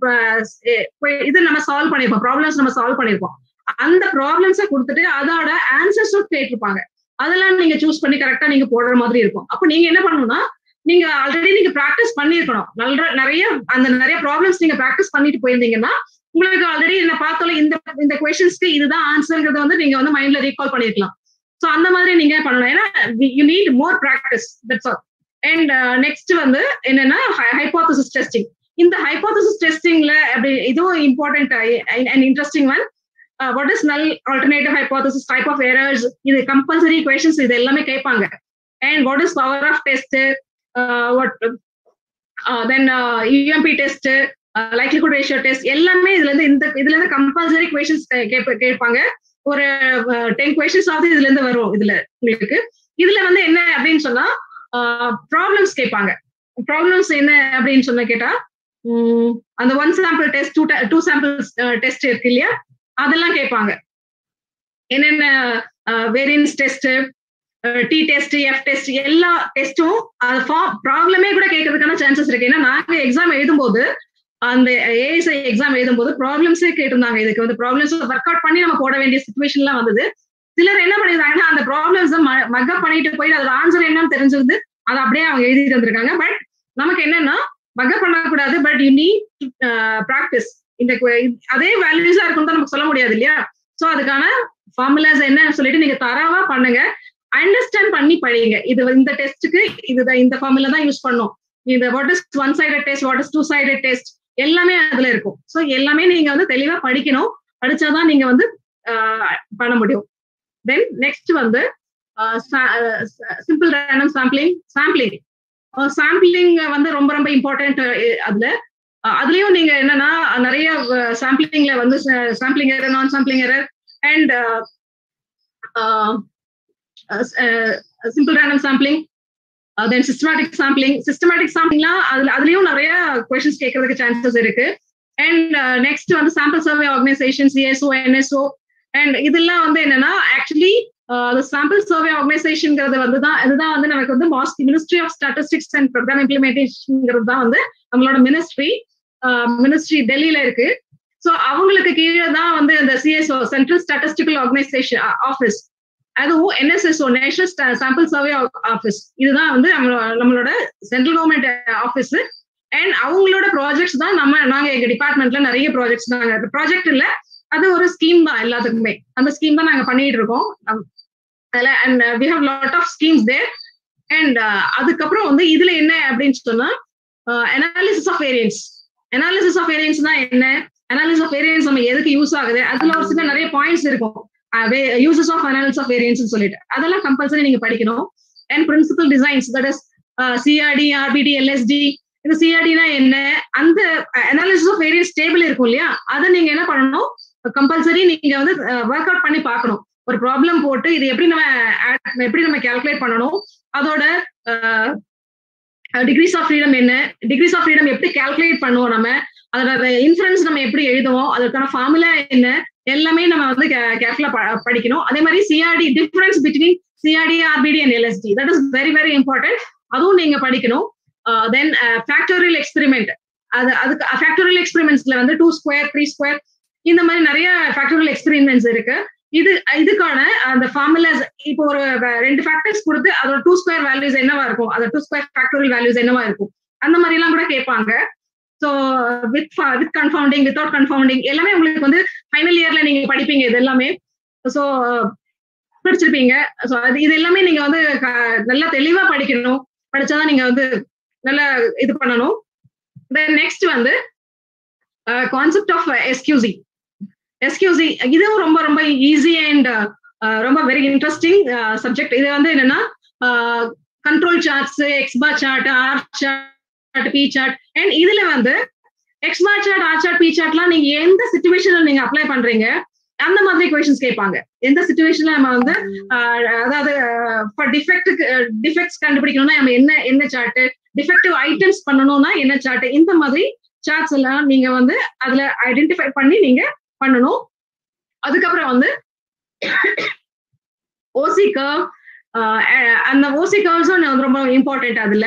Speaker 3: இது நம்ம சால்வ் பண்ணிருப்போம் ப்ராப்ளம்ஸ் நம்ம சால்வ் பண்ணிருப்போம் அந்த ப்ராப்ளம்ஸை கொடுத்துட்டு அதோட ஆன்சர்ஸும் கேட்டிருப்பாங்க அதெல்லாம் நீங்க சூஸ் பண்ணி கரெக்டா நீங்க போடுற மாதிரி இருக்கும் அப்போ நீங்க என்ன பண்ணணும்னா நீங்க ஆல்ரெடி நீங்க ப்ராக்டிஸ் பண்ணிருக்கணும் நல்ல நிறைய அந்த நிறைய ப்ராப்ளம்ஸ் நீங்க ப்ராக்டிஸ் பண்ணிட்டு போயிருந்தீங்கன்னா உங்களுக்கு ஆல்ரெடி என்ன பார்த்தாலும் இந்த இந்த கொஸ்டின்ஸ்க்கு இதுதான் ஆன்சர்ங்கிறத வந்து நீங்க வந்து மைண்ட்ல ரீகால் பண்ணிருக்கலாம் ஸோ அந்த மாதிரி நீங்க பண்ணணும் ஏன்னா you need more practice that's all and next வந்து என்னன்னா ஹைபோதசிஸ் டெஸ்டிங் இந்த ஹைபோதசிஸ் டெஸ்டிங்ல அப்படி இதுவும் important and interesting one what is null alternative hypothesis type of errors இது கம்பல்சரி கொஸ்டின்ஸ் இது எல்லாமே கேட்பாங்க and what is power of test what then UMP test likelihood ratio test எல்லாமே இதுல இருந்து இந்த இதுல இருந்து கம்பல்சரி கொஸ்டின்ஸ் கேட்பாங்க ஒரு டென் கொஸ்டின்ஸ் ஆகுது இதுல இருந்து வரும் இதுல உங்களுக்கு இதுல வந்து என்ன அப்படின்னு சொன்னா ப்ராப்ளம்ஸ் கேட்பாங்க ப்ராப்ளம்ஸ் என்ன அப்படின்னு சொன்ன கேட்டா அந்த one sample test two two samples test இருக்கு இல்லையா அதெல்லாம் கேட்பாங்க என்னென்ன variance test T test F test எல்லா டெஸ்ட்டும் ப்ராப்ளமே கூட கேட்கறதுக்கான சான்சஸ் இருக்கு ஏன்னா நாங்க எக்ஸாம் எழுதும்போது அந்த ஏஎஸ்ஐ எக்ஸாம் எழுதும்போது ப்ராப்ளம்ஸே கேட்டிருந்தாங்க இதுக்கு வந்து ப்ராப்ளம்ஸ் ஒர்க் அவுட் பண்ணி நம்ம போட வேண்டிய சுச்சுவேஷன்லாம் வந்தது சிலர் என்ன பண்ணிருந்தாங்கன்னா அந்த ப்ராப்ளம்ஸ் மக்கப் பண்ணிட்டு போயிட்டு அதோட ஆன்சர் என்னன்னு தெரிஞ்சிருந்து அதை அப்படியே அவங்க எழுதிட்டு வந்திருக்காங்க பட் நமக்கு என்னன்னா மக்கப் பண்ணக்கூடாது பட் யூ நீட் ப்ராக்டிஸ் இந்த அதே வேல்யூஸா இருக்கும் தான் நமக்கு சொல்ல முடியாது இல்லையா ஸோ அதுக்கான ஃபார்முலாஸ் என்ன சொல்லிட்டு நீங்க தரவா பண்ணுங்க அண்டர்ஸ்டாண்ட் பண்ணி படிங்க இது இந்த டெஸ்ட்டுக்கு இதுதான் இந்த ஃபார்முலா தான் யூஸ் பண்ணும் இந்த what is one sided test what is two sided test எல்லாமே அதுல இருக்கும் ஸோ எல்லாமே நீங்க வந்து தெளிவா படிக்கணும் படிச்சாதான் நீங்க வந்து பண்ண முடியும் தென் நெக்ஸ்ட் வந்து simple random sampling sampling sampling வந்து ரொம்ப ரொம்ப இம்பார்ட்டன்ட் அதுல அதுலயும் நீங்க என்னன்னா நிறைய சாம்பிளிங்ல வந்து sampling error non sampling error and simple random sampling then systematic sampling systematic சாம்பிளிங்லாம் அதுல அதுலயும் நிறைய கொஸ்டின்ஸ் கேட்கறதுக்கு சான்சஸ் இருக்கு அண்ட் நெக்ஸ்ட் வந்து sample survey organisation CSO NSO and இதெல்லாம் வந்து என்னன்னா ஆக்சுவலி சாம்பிள் சர்வே ஆர்கனைசேஷன்ங்கிறது வந்து தான் இதுதான் வந்து நமக்கு வந்து மாஸ்க் ministry of statistics and programme இம்ப்ளிமெண்டேஷன்ங்கிறது தான் வந்து நம்மளோட மினிஸ்ட்ரி மினிஸ்ட்ரி டெல்லியில இருக்கு ஸோ அவங்களுக்கு கீழே தான் வந்து இந்த CSO central statistical organisation office அதுவும் NSSO national sample survey office இதுதான் வந்து நம்மளோட சென்ட்ரல் கவர்மெண்ட் ஆஃபீஸ் அண்ட் அவங்களோட ப்ராஜெக்ட்ஸ் தான் நம்ம நாங்க எங்க டிபார்ட்மெண்ட்ல நிறைய ப்ராஜெக்ட்ஸ் நாங்க ப்ராஜெக்ட் இல்ல அது ஒரு ஸ்கீம் தான் எல்லாத்துக்குமே அந்த ஸ்கீம் தான் நாங்க பண்ணிட்டு இருக்கோம் அதுல and we have lot of schemes there and அதுக்கப்புறம் வந்து இதுல என்ன அப்படின்னு சொன்னா analysis of variance analysis of variance தான் என்ன அனாலிசிஸ் ஆஃப் வேரியன்ஸ் நம்ம எதுக்கு யூஸ் ஆகுது அதுல ஒரு சில நிறைய பாயிண்ட்ஸ் இருக்கும் uses of analysis of variance சொல்லிட்டு அதெல்லாம் கம்பல்சரி நீங்க படிக்கணும் and principal designs that is CRD RBD LSD இந்த சிஆர்டினா என்ன அந்த அனாலிசிஸ் ஆஃப் வேரியன்ஸ் டேபிள் இருக்கும் இல்லையா அதை நீங்க என்ன பண்ணணும் கம்பல்சரி நீங்க வந்து ஒர்க் அவுட் பண்ணி பார்க்கணும் ஒரு ப்ராப்ளம் போட்டு இது எப்படி நம்ம எப்படி நம்ம கால்குலேட் பண்ணணும் அதோட டிகிரிஸ் ஆஃப் ஃப்ரீடம் என்ன டிகிரிஸ் ஆஃப் ஃப்ரீடம் எப்படி கால்குலேட் பண்ணுவோம் நம்ம அதோட இன்ஃபரன்ஸ் நம்ம எப்படி எழுதுவோம் அதற்கான ஃபார்முலா என்ன எல்லாமே நம்ம வந்து கேர்ஃபுல்லா படிக்கணும் அதே மாதிரி CRD difference between CRD RBD and LSD that is very very important அதுவும் நீங்க படிக்கணும் தென் ஃபேக்டோரியல் எக்ஸ்பெரிமெண்ட் அது அதுக்கு ஃபேக்டோரியல் எக்ஸ்பெரிமெண்ட்ஸ்ல வந்து டூ ஸ்கொயர் த்ரீ ஸ்கொயர் இந்த மாதிரி நிறைய ஃபேக்டோரியல் எக்ஸ்பெரிமெண்ட்ஸ் இருக்கு இது இதுக்கான அந்த ஃபார்முலாஸ் இப்போ ஒரு ரெண்டு ஃபேக்டர்ஸ் கொடுத்து அதோட டூ ஸ்கொயர் வேல்யூஸ் என்னவா இருக்கும் அதோட டூ ஸ்கொயர் ஃபேக்டோரியல் வேல்யூஸ் என்னவா இருக்கும் அந்த மாதிரி எல்லாம் கூட கேட்பாங்க so with with confounding without confounding எல்லாமே உங்களுக்கு வந்து ஃபைனல் இயர்ல நீங்க படிப்பீங்க இது எல்லாமே ஸோ படிச்சிருப்பீங்க ஸோ அது இது எல்லாமே நீங்க வந்து நல்லா தெளிவா படிக்கணும் படிச்சாதான் நீங்க வந்து நல்லா இது பண்ணணும் தென் நெக்ஸ்ட் வந்து கான்செப்ட் ஆஃப் எஸ்கியூசி எஸ்கியூசி இதுவும் ரொம்ப ரொம்ப ஈஸி அண்ட் ரொம்ப வெரி இன்ட்ரெஸ்டிங் சப்ஜெக்ட் இது வந்து என்னன்னா control charts x bar chart R chart chart P chart and இதுல வந்து X mark chart R chart P சார்ட்லாம் நீங்க எந்த சுச்சுவேஷன்ல நீங்க அப்ளை பண்றீங்க அந்த மாதிரி கொஸ்டின்ஸ் கேட்பாங்க எந்த சுச்சுவேஷன்ல நம்ம வந்து ஆஹ், அதாவது டிஃபெக்ட்டுக்கு டிஃபெக்ட்ஸ் கண்டுபிடிக்கணும்னா நம்ம என்ன என்ன சார்ட் டிஃபெக்டிவ் ஐட்டம்ஸ் பண்ணணும்னா என்ன சார்ட் இந்த மாதிரி சார்ட்ஸ் எல்லாம் நீங்க வந்து அதுல ஐடென்டிஃபை பண்ணி நீங்க பண்ணணும் அதுக்கப்புறம் வந்து ஓசி கர்வ் அந்த ஓசி கர்வ்ஸும் ரொம்ப இம்பார்ட்டன்ட் அதுல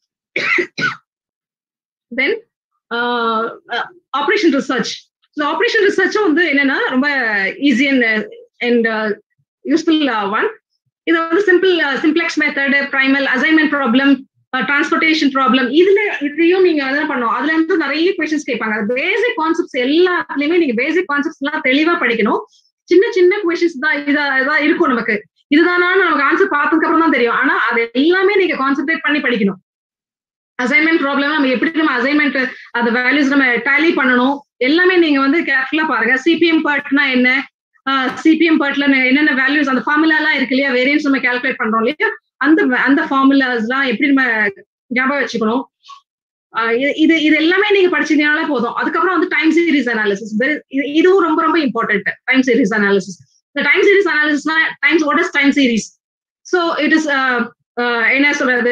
Speaker 3: தென் ஆப்ரேஷன் ரிசர்ச் இந்த ஆப்ரேஷன் ரிசர்ச்சும் வந்து என்னன்னா ரொம்ப easy and and useful one இது வந்து simple simplex method primal assignment problem transportation problem இதுல இதையும் நீங்க அதான் பண்ணணும் அதுல இருந்து நிறைய கொஸ்டின்ஸ் கேட்பாங்க பேசிக் கான்செப்ட்ஸ் எல்லாத்துலயுமே நீங்க பேசிக் கான்செப்ட்ஸ் எல்லாம் தெளிவா படிக்கணும் சின்ன சின்ன கொஸ்டின்ஸ் தான் இதா இதா இருக்கும் நமக்கு இதுதானான்னு நமக்கு ஆன்சர் பார்த்ததுக்கு அப்புறம் தான் தெரியும் ஆனா அது எல்லாமே நீங்க கான்சென்ட்ரேட் பண்ணி படிக்கணும் அசைன்மெண்ட் ப்ராப்ளம் நம்ம எப்படி நம்ம அசைன்மெண்ட் அந்த வேல்யூஸ் நம்ம டேலி பண்ணணும் எல்லாமே நீங்க வந்து கேர்ஃபுல்லா பாருங்க சிபிஎம் பார்ட்னா என்ன சிபிஎம் பார்ட்ல என்னென்ன வேல்யூஸ் அந்த ஃபார்முலா எல்லாம் இருக்கு இல்லையா வேரியன்ஸ் நம்ம கால்குலேட் பண்றோம் இல்லையா அந்த அந்த ஃபார்முலாஸ் எல்லாம் எப்படி நம்ம ஞாபகம் வச்சுக்கணும் ஆஹ் இது- இது இது எல்லாமே நீங்க படிச்சீங்கனாலே போதும் அதுக்கப்புறம் வந்து டைம் சீரிஸ் அனாலிசிஸ் இதுவும் ரொம்ப ரொம்ப இம்பார்ட்டன்ட் டைம் சீரிஸ் அனாலிசிஸ் இந்த டைம் சீரிஸ் அனாலிசிஸ்னா times what is time series so it is என்ன சொல்றது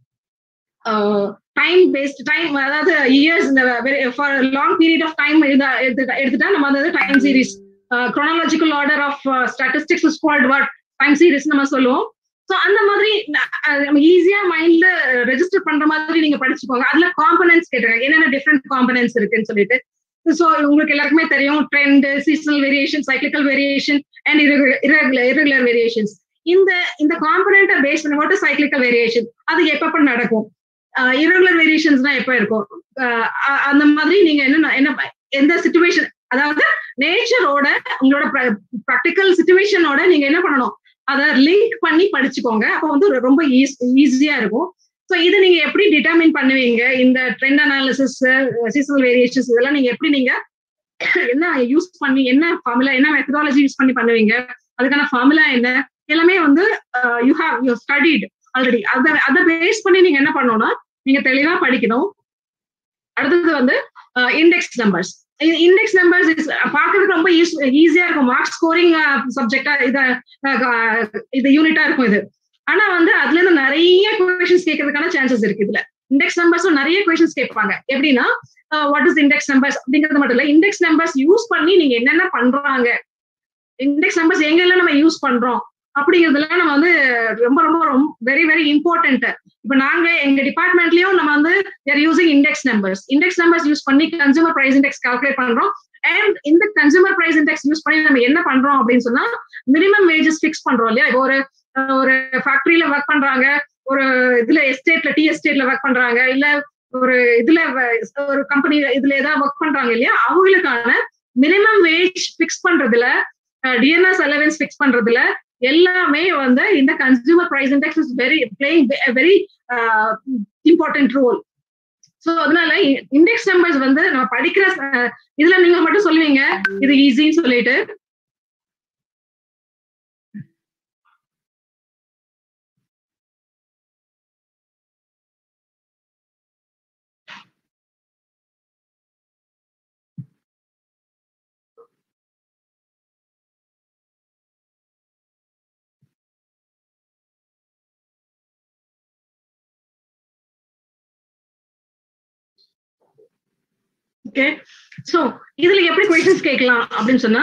Speaker 3: டைம் பேஸ்ட் டைம் அதாவது இயர்ஸ் இந்த for long period of time எடுத்துட்டா நம்ம வந்து time series chronological order of statistics is called what time series நம்ம சொல்லுவோம் ஸோ அந்த மாதிரி ந- அஹ் நம்ம ஈஸியா மைண்ட்ல ரெஜிஸ்டர் பண்ற மாதிரி நீங்க படிச்சுக்கோங்க அதுல காம்பனன்ஸ் கேட்டிருக்காங்க என்னென்ன டிஃப்ரெண்ட் காம்பனன்ஸ் இருக்குன்னு சொல்லிட்டு ஸோ உங்களுக்கு எல்லாருக்குமே தெரியும் trend seasonal variation cyclical variation and irregular irregular variations இந்த இந்த காம்பனண்ட்டை பேஸ் பண்ணி மட்டும் சைக்கிளிக்கல் வேரியேஷன் அது எப்பப்ப நடக்கும் இரகுலர் வேரியேஷன்ஸ்னா எப்ப இருக்கும் அஹ் அ- அந்த மாதிரி நீங்க என்ன என்ன எந்த சுச்சுவேஷன் அதாவது நேச்சரோட உங்களோட ப்ராக்டிக்கல் சுச்சுவேஷனோட நீங்க என்ன பண்ணணும் அதை லிங்க் பண்ணி படிச்சுக்கோங்க அப்போ வந்து ஒரு ரொம்ப ஈஸியா இருக்கும் ஸோ இது நீங்க எப்படி டிட்டர்மின் பண்ணுவீங்க இந்த ட்ரெண்ட் அனாலிசிஸ் சீசனல் வேரியேஷன்ஸ் இதெல்லாம் நீங்க எப்படி நீங்க என்ன யூஸ் பண்ணி என்ன ஃபார்முலா என்ன மெத்தடாலஜி யூஸ் பண்ணி பண்ணுவீங்க அதுக்கான ஃபார்முலா என்ன எல்லாமே வந்து you have you studied already அதை அதை பேஸ் பண்ணி நீங்க என்ன பண்ணணும்னா நீங்க தெளிவா படிக்கணும் அடுத்தது வந்து இண்டெக்ஸ் நம்பர்ஸ் இண்டெக்ஸ் நம்பர்ஸ் பார்க்கறதுக்கு ரொம்ப ஈஸியா இருக்கும் மார்க் ஸ்கோரிங் சப்ஜெக்டா இத அஹ், இது யூனிட்டா இருக்கும் இது ஆனா வந்து அதுல இருந்து நிறைய கொஸ்டின்ஸ் கேட்கறதுக்கான சான்சஸ் இருக்கு இதுல இண்டெக்ஸ் நம்பர்ஸும் நிறைய கொஸ்டின்ஸ் கேட்பாங்க எப்படின்னா வாட் இஸ் இண்டெக்ஸ் நம்பர்ஸ் அப்படிங்கிறது மட்டும் இல்ல இண்டெக்ஸ் நம்பர்ஸ் யூஸ் பண்ணி நீங்க என்னென்ன பண்றாங்க இண்டெக்ஸ் நம்பர்ஸ் எங்கெல்லாம் நம்ம யூஸ் பண்றோம் அப்படிங்கிறதுல நம்ம வந்து ரொம்ப ரொம்ப ரொம்ப வெரி வெரி இம்பார்ட்டன்ட் இப்ப நாங்க எங்க டிபார்ட்மெண்ட்லயும் நம்ம வந்து are using index numbers index numbers use பண்ணி கன்சூமர் பிரைஸ் இண்டெக்ஸ் கால்குலேட் பண்றோம் அண்ட் இந்த கன்சூமர் பிரைஸ் இண்டெக்ஸ் யூஸ் பண்ணி நம்ம என்ன பண்றோம் அப்படின்னு சொன்னா மினிமம் வேஜஸ் ஃபிக்ஸ் பண்றோம் இல்லையா இப்போ ஒரு ஒரு ஃபேக்டரியில ஒர்க் பண்றாங்க ஒரு இதுல எஸ்டேட்ல டி எஸ்டேட்ல ஒர்க் பண்றாங்க இல்ல ஒரு இதுல வ- ஒரு கம்பெனி இதுல ஏதாவது ஒர்க் பண்றாங்க இல்லையா அவங்களுக்கான மினிமம் வேஜ் ஃபிக்ஸ் பண்றதுல டிஎன்எஸ் அலவன்ஸ் ஃபிக்ஸ் பண்றதுல எல்லாமே வந்து இந்த consumer price index is very playing very important role so அதனால இண்டெக்ஸ் நம்பர்ஸ் வந்து நம்ம படிக்கிற அஹ், இதுல நீங்க மட்டும் சொல்லுவீங்க இது ஈஸின்னு சொல்லிட்டு ஓகே சோ இதுல எப்படி கொஸ்டின்ஸ் கேட்கலாம் அப்படின்னு சொன்னா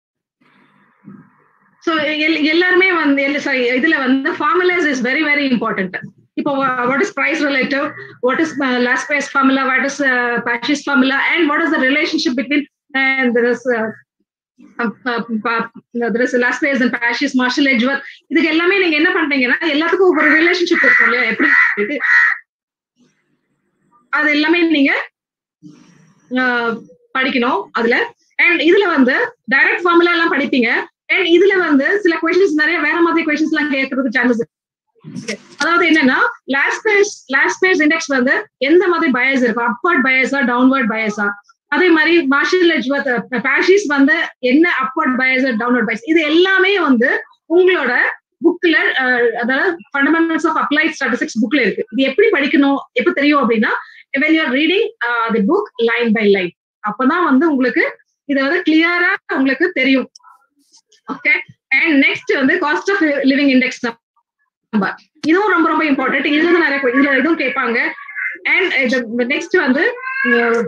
Speaker 3: சோ எல்லாருமே வந்து இல்ல sorry, இதுல வந்து formulas is very very important இப்போ what is price relative what is Laspeyres formula what is பர்ச்சேஸ் formula and what is the relationship between and there is uh, uh, uh, there is Laspeyres and பர்ச்சேஸ் Marshall Edgeworth இதுக்கு எல்லாமே நீங்க என்ன பண்றீங்கன்னா எல்லாத்துக்கும் ஒவ்வொரு relationship இருக்கும் இல்லையா எப்படி இது? அது எல்லாமே நீங்க ஆஹ் படிக்கணும் அதுல அண்ட் இதுல வந்து டைரக்ட் ஃபார்முலா எல்லாம் படிப்பீங்க அண்ட் இதுல வந்து சில கொஸ்டின்ஸ் நிறைய வேற மாதிரி கொஸ்டின்ஸ் எல்லாம் கேட்கறதுக்கு சான்சஸ் அதாவது என்னன்னா Laspeyres Laspeyres index வந்து எந்த மாதிரி பயஸ் இருக்கும் அப்வர்ட் பயஸா டவுன்வர்ட் பயஸா அதே மாதிரி மார்ஷல் எஜ்வத் பேஷிஸ் வந்து என்ன அப்வர்ட் பயஸ் டவுன்வர்ட் பயஸ் இது எல்லாமே வந்து உங்களோட புக்ல அதாவது ஃபண்டமெண்டல்ஸ் ஆஃப் அப்ளைட் ஸ்டாட்டிஸ்டிக்ஸ் புக்ல இருக்கு இது எப்படி படிக்கணும் எப்ப தெரியும் அப்படின்னா when you're reading the book line by line அப்பதான் வந்து உங்களுக்கு இது வந்து கிளியரா உங்களுக்கு தெரியும் ஓகே அண்ட் நெக்ஸ்ட் வந்து cost of living index number இதுவும் ரொம்ப ரொம்ப இம்பார்ட்டன்ட் இதுல இருந்து நிறைய que- இதுல இதுவும் கேட்பாங்க அண்ட் நெக்ஸ்ட் வந்து அஹ்,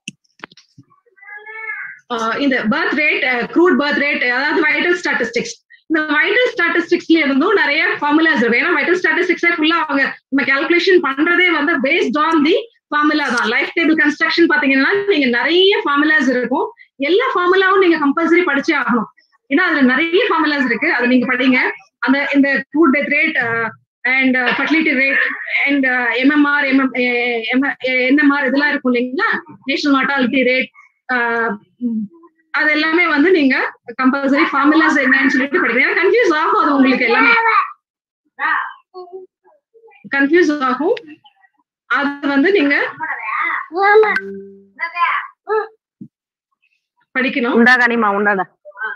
Speaker 3: அஹ், இந்த birth rate crude birth rate அதாவது வைட்டல் ஸ்டாட்டிஸ்டிக்ஸ் இந்த வைட்டல் ஸ்டாட்டிஸ்டிக்ஸ்ல இருந்தும் நிறைய ஃபார்முலாஸ் இருக்கு ஏன்னா வைட்டல் ஸ்டாட்டிஸ்டிக்ஸே ஃபுல்லா அவங்க நம்ம கால்குலேஷன் பண்றதே வந்து பேஸ்ட் ஆன் தி ஃபார்முலா தான் லைஃப் டேபிள் கன்ஸ்ட்ரக்ஷன் பாத்தீங்கன்னா நீங்க நிறைய ஃபார்முலாஸ் இருக்கும் எல்லா ஃபார்முலாவும் நீங்க கம்பல்சரி படிச்சே ஆகணும் ஏன்னா அதுல நிறைய ஃபார்முலாஸ் இருக்கு அதை நீங்க படிங்க அந்த இந்த crude death rate and fertility rate and MMR MM NMR இதெல்லாம் இருக்கும் இல்லைங்களா நேஷனல் மார்டாலிட்டி ரேட் அது எல்லாமே வந்து நீங்க கம்பல்சரி ஃபார்முலாஸ் என்னன்னு சொல்லிட்டு படிக்கணும் ஏன்னா கன்ஃபியூஸ் ஆகும் அது உங்களுக்கு எல்லாமே கன்ஃபியூஸ் ஆகும் அது வந்து நீங்க படிக்கணும்
Speaker 6: உண்டா கனிமா உண்டாடா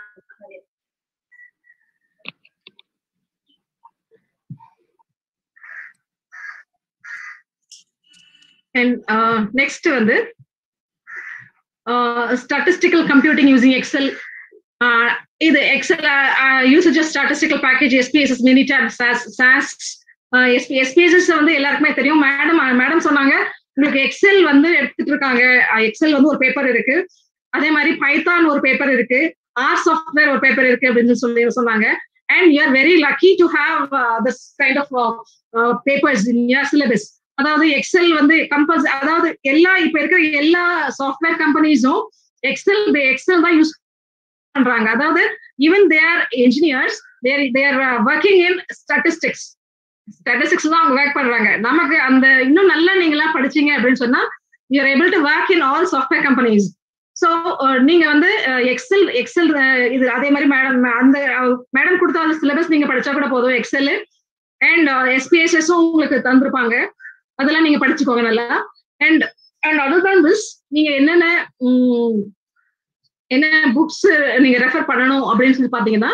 Speaker 3: அண்ட் நெக்ஸ்ட் வந்து ஸ்டாட்டிஸ்டிக்கல் கம்ப்யூட்டிங் யூசிங் எக்ஸல் இது Excel usage of statistical package SPSS Minitab SAS SAS SP SPSS வந்து எல்லாருக்குமே தெரியும் மேடம் மேடம் சொன்னாங்க உங்களுக்கு எக்ஸல் வந்து எடுத்துட்டு இருக்காங்க எக்ஸல் வந்து ஒரு பேப்பர் இருக்கு அதே மாதிரி பைத்தான் ஒரு பேப்பர் இருக்கு ஆர் சாஃப்ட்வேர் ஒரு பேப்பர் இருக்கு அப்படின்னு சொல்லி சொன்னாங்க and you are very lucky to have this kind of papers in your syllabus அதாவது எக்ஸல் வந்து கம்பல்ஸ் அதாவது எல்லா இப்ப இருக்கிற எல்லா சாஃப்ட்வேர் கம்பெனிஸும் எக்ஸல் எக்ஸல் தான் யூஸ் பண்றாங்க அதாவது even they are engineers there there working in statistics statistics தான் அவங்க ஒர்க் பண்றாங்க நமக்கு அந்த இன்னும் நல்லா நீங்க எல்லாம் படிச்சீங்க அப்படின்னு சொன்னா you're able to work in all software companies so நீங்க வந்து எக்ஸல் எக்ஸல் இது அதே மாதிரி மேடம் அந்த மேடம் கொடுத்த அந்த சிலபஸ் நீங்க படிச்சா கூட போதும் எக்ஸல் அண்ட் எஸ்பிஎஸ்எஸும் உங்களுக்கு தந்திருப்பாங்க அதெல்லாம் நீங்க படிச்சுக்கோங்க நல்லா அண்ட் அண்ட் அதர் தான் திஸ் நீங்க என்னென்ன உம், என்ன புக்ஸ் நீங்க ரெஃபர் பண்ணணும் அப்படின்னு சொல்லி பாத்தீங்கன்னா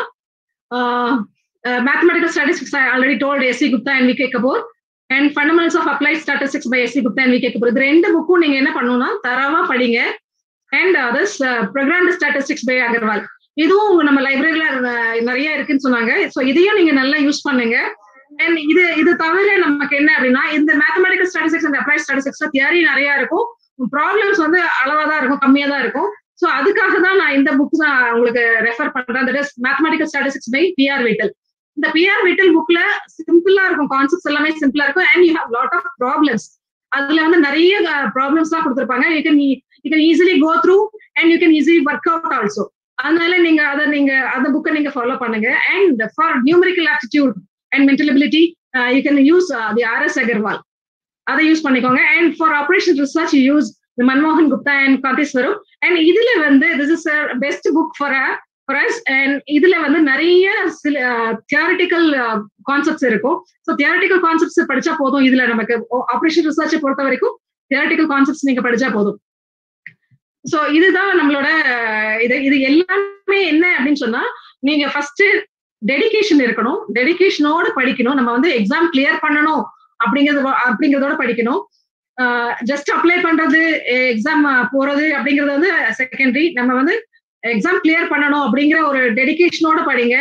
Speaker 3: mathematical statistics already told SC Gupta and VK Kapoor and fundamentals of applied statistics by SC Gupta and VK Kapoor இது ரெண்டு புக்கும் நீங்க என்ன பண்ணணும்னா தரவா படிங்க and others program statistics by Agarwal இதுவும் உங்க நம்ம லைப்ரரியில நிறைய இருக்குன்னு சொன்னாங்க ஸோ இதையும் நீங்க நல்லா யூஸ் பண்ணுங்க அண்ட் இது இது தவிர நமக்கு என்ன அப்படின்னா இந்த mathematical statistics and applied statistics theory நிறைய இருக்கும் ப்ராப்ளம்ஸ் வந்து அளவா தான் இருக்கும் கம்மியா தான் இருக்கும் ஸோ அதுக்காக தான் நான் இந்த புக் தான் உங்களுக்கு ரெஃபர் பண்றேன் that is mathematical statistics by PR Vittal இந்த பிஆர் விட்டல் புக்ல சிம்பிளா இருக்கும் கான்செப்ட்ஸ் எல்லாமே சிம்பிளா இருக்கும் and you have lot of problems அதுல வந்து நிறைய ப்ராப்ளம்ஸ் தான் கொடுத்துருப்பாங்க you can you can easily go through and you can easily work out also அதனால நீங்க அதை நீங்க அந்த புக்கை நீங்க ஃபாலோ பண்ணுங்க and for numerical aptitude and mental ability you can use the RS Aggarwal அதை யூஸ் பண்ணிக்கோங்க and for operation research use மன்மோகன் குப்தா அண்ட் காந்தீஸ்வரம் அண்ட் இதுல வந்து this is best book for for us and இதுல வந்து நிறைய தியாரிட்டிக்கல் கான்செப்ட்ஸ் இருக்கும் ஸோ தியாரிட்டிக்கல் கான்செப்ட்ஸ் படிச்சா போதும் இதுல நமக்கு ஆபரேஷன் ரிசர்ச்சை பொறுத்த வரைக்கும் தியாரிட்டிக்கல் கான்செப்ட்ஸ் நீங்க படிச்சா போதும் ஸோ இதுதான் நம்மளோட இது இது எல்லாமே என்ன அப்படின்னு சொன்னா நீங்க ஃபர்ஸ்ட் டெடிகேஷன் இருக்கணும் டெடிகேஷனோட படிக்கணும் நம்ம வந்து எக்ஸாம் கிளியர் பண்ணணும் அப்படிங்கிறது அப்படிங்கிறதோட படிக்கணும் ஜஸ்ட் அப்ளை பண்றது எக்ஸாம் போறது அப்படிங்கிறது வந்து செகண்டரி நம்ம வந்து எக்ஸாம் கிளியர் பண்ணணும் அப்படிங்கிற ஒரு டெடிகேஷனோட படிங்க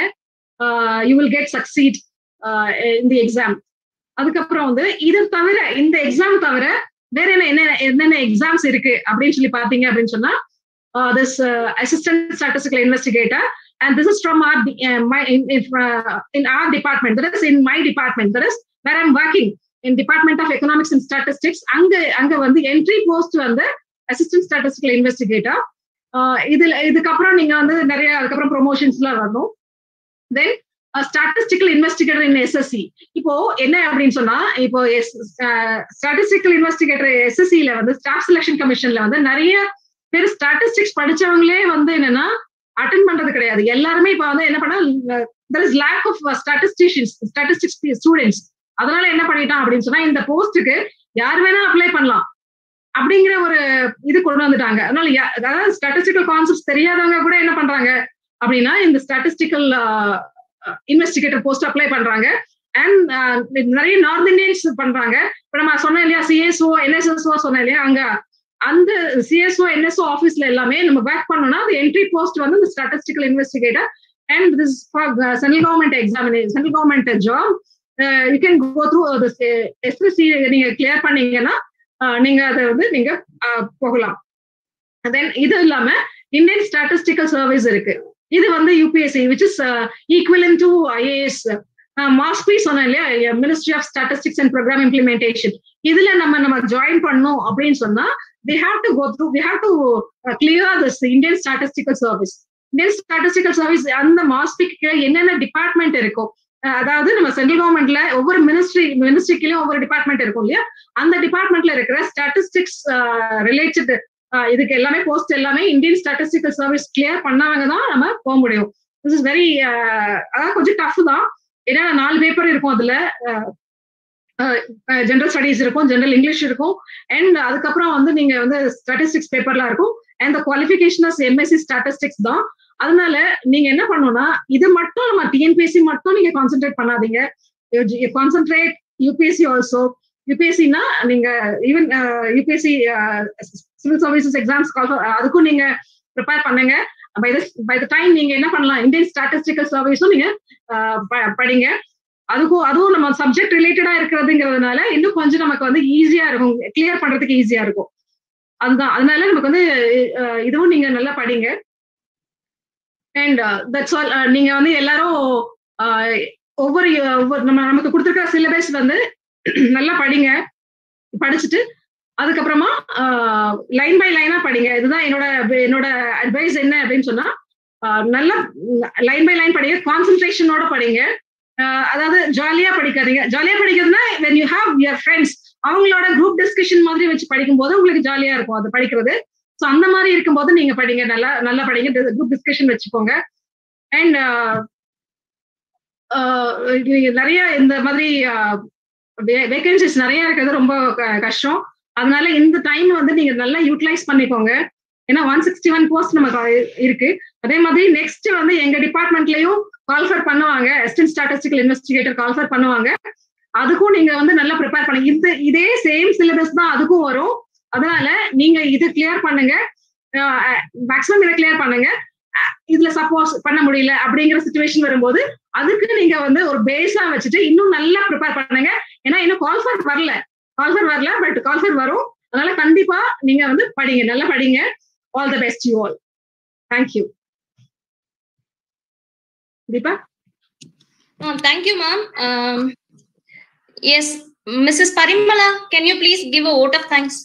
Speaker 3: யூ வில் கெட் சக்சீட் இந்த எக்ஸாம் அதுக்கப்புறம் வந்து இது தவிர இந்த எக்ஸாம் தவிர வேற என்ன என்ன என்னென்ன எக்ஸாம்ஸ் இருக்கு அப்படின்னு சொல்லி பாத்தீங்க அப்படின்னு சொன்னா this assistant statistical investigator and this is from our uh, my in, in, uh, in our department that is in my department that is where i'm working in department of economics and statistics அங்க அங்க வந்து entry post வந்து assistant statistical investigator இதுல இதுக்கப்புறம் நீங்க வந்து நிறைய அதுக்கப்புறம் ப்ரொமோஷன்ஸ் எல்லாம் வரணும் then statistical investigator in SSC இப்போ என்ன அப்படின்னு சொன்னா இப்போ ஸ்டாட்டிஸ்டிக்கல் இன்வெஸ்டிகேட்டர் எஸ்எஸ்சியில வந்து ஸ்டாஃப் செலெக்ஷன் கமிஷன்ல வந்து நிறைய பேர் ஸ்டாட்டிஸ்டிக்ஸ் படிச்சவங்களே வந்து என்னன்னா அட்டன் பண்றது கிடையாது எல்லாருமே இப்ப வந்து என்ன பண்ணா there is lack of statisticians statistics students அதனால என்ன பண்ணிட்டான் அப்படின்னு சொன்னா இந்த போஸ்ட்டுக்கு யார் வேணா அப்ளை பண்ணலாம் அப்படிங்கிற ஒரு இது கொண்டு வந்துட்டாங்க அதனால அதாவது ஸ்டாட்டிஸ்டிக்கல் கான்செப்ட்ஸ் தெரியாதவங்க கூட என்ன பண்றாங்க அப்படின்னா இந்த ஸ்டாட்டிஸ்டிக்கல் இன்வெஸ்டிகேட்டர் போஸ்ட் அப்ளை பண்றாங்க அண்ட் நிறைய நார்த் இந்தியன்ஸ் பண்றாங்க இப்ப நம்ம சொன்னேன் இல்லையா சிஎஸ்ஓ என்எஸ்எஸ்ஓ சொன்னேன் இல்லையா அங்க அந்த சிஎஸ்ஓ என்எஸ்ஓ ஆஃபீஸ்ல எல்லாமே நம்ம ஒர்க் பண்ணோம்னா அது என்ட்ரி போஸ்ட் வந்து இந்த statistical investigator and this central government examination central government job you can go through எஸ்பிசி நீங்க கிளியர் பண்ணீங்கன்னா நீங்க அதை வந்து நீங்க போகலாம் தென் இது இல்லாம இந்தியன் ஸ்டாட்டிஸ்டிக்கல் சர்வீஸ் இருக்கு இது வந்து UPSC which is equivalent to IAS MoSPI சொன்னேன் இல்லையா ministry of statistics and programme implementation இதுல நம்ம நம்ம ஜாயின் பண்ணோம் அப்படின்னு சொன்னா we have to go through we have to clear this Indian statistical service Indian statistical service அந்த மாஸ்பிக்கு என்னென்ன டிபார்ட்மெண்ட் இருக்கும் அதாவது நம்ம சென்ட்ரல் கவர்மெண்ட்ல ஒவ்வொரு மினிஸ்ட்ரி மினிஸ்ட்ரிக்கிலயும் ஒவ்வொரு டிபார்ட்மெண்ட் இருக்கும் இல்லையா அந்த டிபார்ட்மெண்ட்ல இருக்கிற ஸ்டாட்டிஸ்டிக்ஸ் ரிலேட்டட் இதுக்கு எல்லாமே போஸ்ட் எல்லாமே இந்தியன் ஸ்டாட்டிஸ்டிக்கல் சர்வீஸ் கிளியர் பண்ணாங்க தான் நம்ம போக முடியும் திஸ் இஸ் வெரி அதாவது கொஞ்சம் டஃப் தான் ஏன்னா நாலு பேப்பர் இருக்கும் அதுல ஜென்ரல் ஸ்டடீஸ் இருக்கும் ஜென்ரல் இங்கிலீஷ் இருக்கும் அண்ட் அதுக்கப்புறம் வந்து நீங்க வந்து ஸ்டாட்டிஸ்டிக்ஸ் பேப்பர்லாம் இருக்கும் and qualification of MSc statistics தான் அதனால நீங்க என்ன பண்ணணும்னா இது மட்டும் நம்ம டிஎன்பிஎஸ்சி மட்டும் நீங்க கான்சென்ட்ரேட் பண்ணாதீங்க கான்சென்ட்ரேட் யூபிஎஸ்சி ஆல்சோ யூபிஎஸ்சினா நீங்க even UPSC civil services exams அதுக்கும் நீங்க ப்ரிப்பேர் பண்ணுங்க by the by the time நீங்க என்ன பண்ணலாம் இந்தியன் ஸ்டாட்டிஸ்டிக்கல் சர்வீஸும் நீங்க படிங்க அதுக்கும் அதுவும் நம்ம சப்ஜெக்ட் ரிலேட்டடா இருக்கிறதுங்கிறதுனால இன்னும் கொஞ்சம் நமக்கு வந்து ஈஸியா இருக்கும் கிளியர் பண்றதுக்கு ஈஸியா இருக்கும் அதுதான் அதனால நமக்கு வந்து இதுவும் நீங்க நல்லா படிங்க அண்ட் தட்ஸ் ஆல் நீங்க வந்து எல்லாரும் ஒவ்வொரு ஒவ்வொரு நம்ம நமக்கு கொடுத்துருக்கிற சிலபஸ் வந்து நல்லா படிங்க படிச்சுட்டு அதுக்கப்புறமா லைன் பை லைனா படிங்க இதுதான் என்னோட என்னோட அட்வைஸ் என்ன அப்படின்னு சொன்னா நல்லா லைன் பை லைன் படிங்க கான்சென்ட்ரேஷனோட படிங்க அதாவது ஜாலியா படிக்காதீங்க ஜாலியா படிக்கிறதுனா when you have your friends அவங்களோட குரூப் டிஸ்கஷன் மாதிரி வச்சு படிக்கும் போது உங்களுக்கு ஜாலியா இருக்கும் அது படிக்கிறது ஸோ அந்த மாதிரி இருக்கும்போது நீங்க படிங்க நல்லா நல்லா படிங்க குரூப் டிஸ்கஷன் வச்சுக்கோங்க அண்ட் நிறைய இந்த மாதிரி வேகன்சிஸ் நிறைய இருக்கிறது ரொம்ப கஷ்டம் அதனால இந்த டைம் வந்து நீங்க நல்லா யூட்டிலைஸ் பண்ணிக்கோங்க ஏன்னா ஒன் சிக்ஸ்டி ஒன் போஸ்ட் நமக்கு இருக்கு அதே மாதிரி நெக்ஸ்ட் வந்து எங்க டிபார்ட்மெண்ட்லயும் கால்ஃபர் பண்ணுவாங்க அசிஸ்டன்ட் ஸ்டாட்டிஸ்டிக்கல் இன்வெஸ்டிகேட்டர் கால்ஃபர் பண்ணுவாங்க அதுக்கும் நீங்க வந்து நல்லா ப்ரிப்பேர் பண்ணுங்க இந்த இதே சேம் சிலபஸ் தான் அதுக்கும் வரும் அதனால நீங்க இது கிளியர் பண்ணுங்க மேக்ஸிமம் இதை கிளியர் பண்ணுங்க இதுல சப்போஸ் பண்ண முடியல அப்படிங்கிற சுச்சுவேஷன் வரும்போது அதுக்கு நீங்க வந்து ஒரு பேஸா வச்சுட்டு இன்னும் நல்லா ப்ரிப்பேர் பண்ணுங்க ஏன்னா இன்னும் கால்ஃபர் வரல கால்ஃபர் வரல பட் கால்ஃபர் வரும் அதனால கண்டிப்பா நீங்க வந்து படிங்க நல்லா படிங்க all the best you all thank you Deepa
Speaker 4: thank you ma'am um, yes mrs parimala can you please give a vote of thanks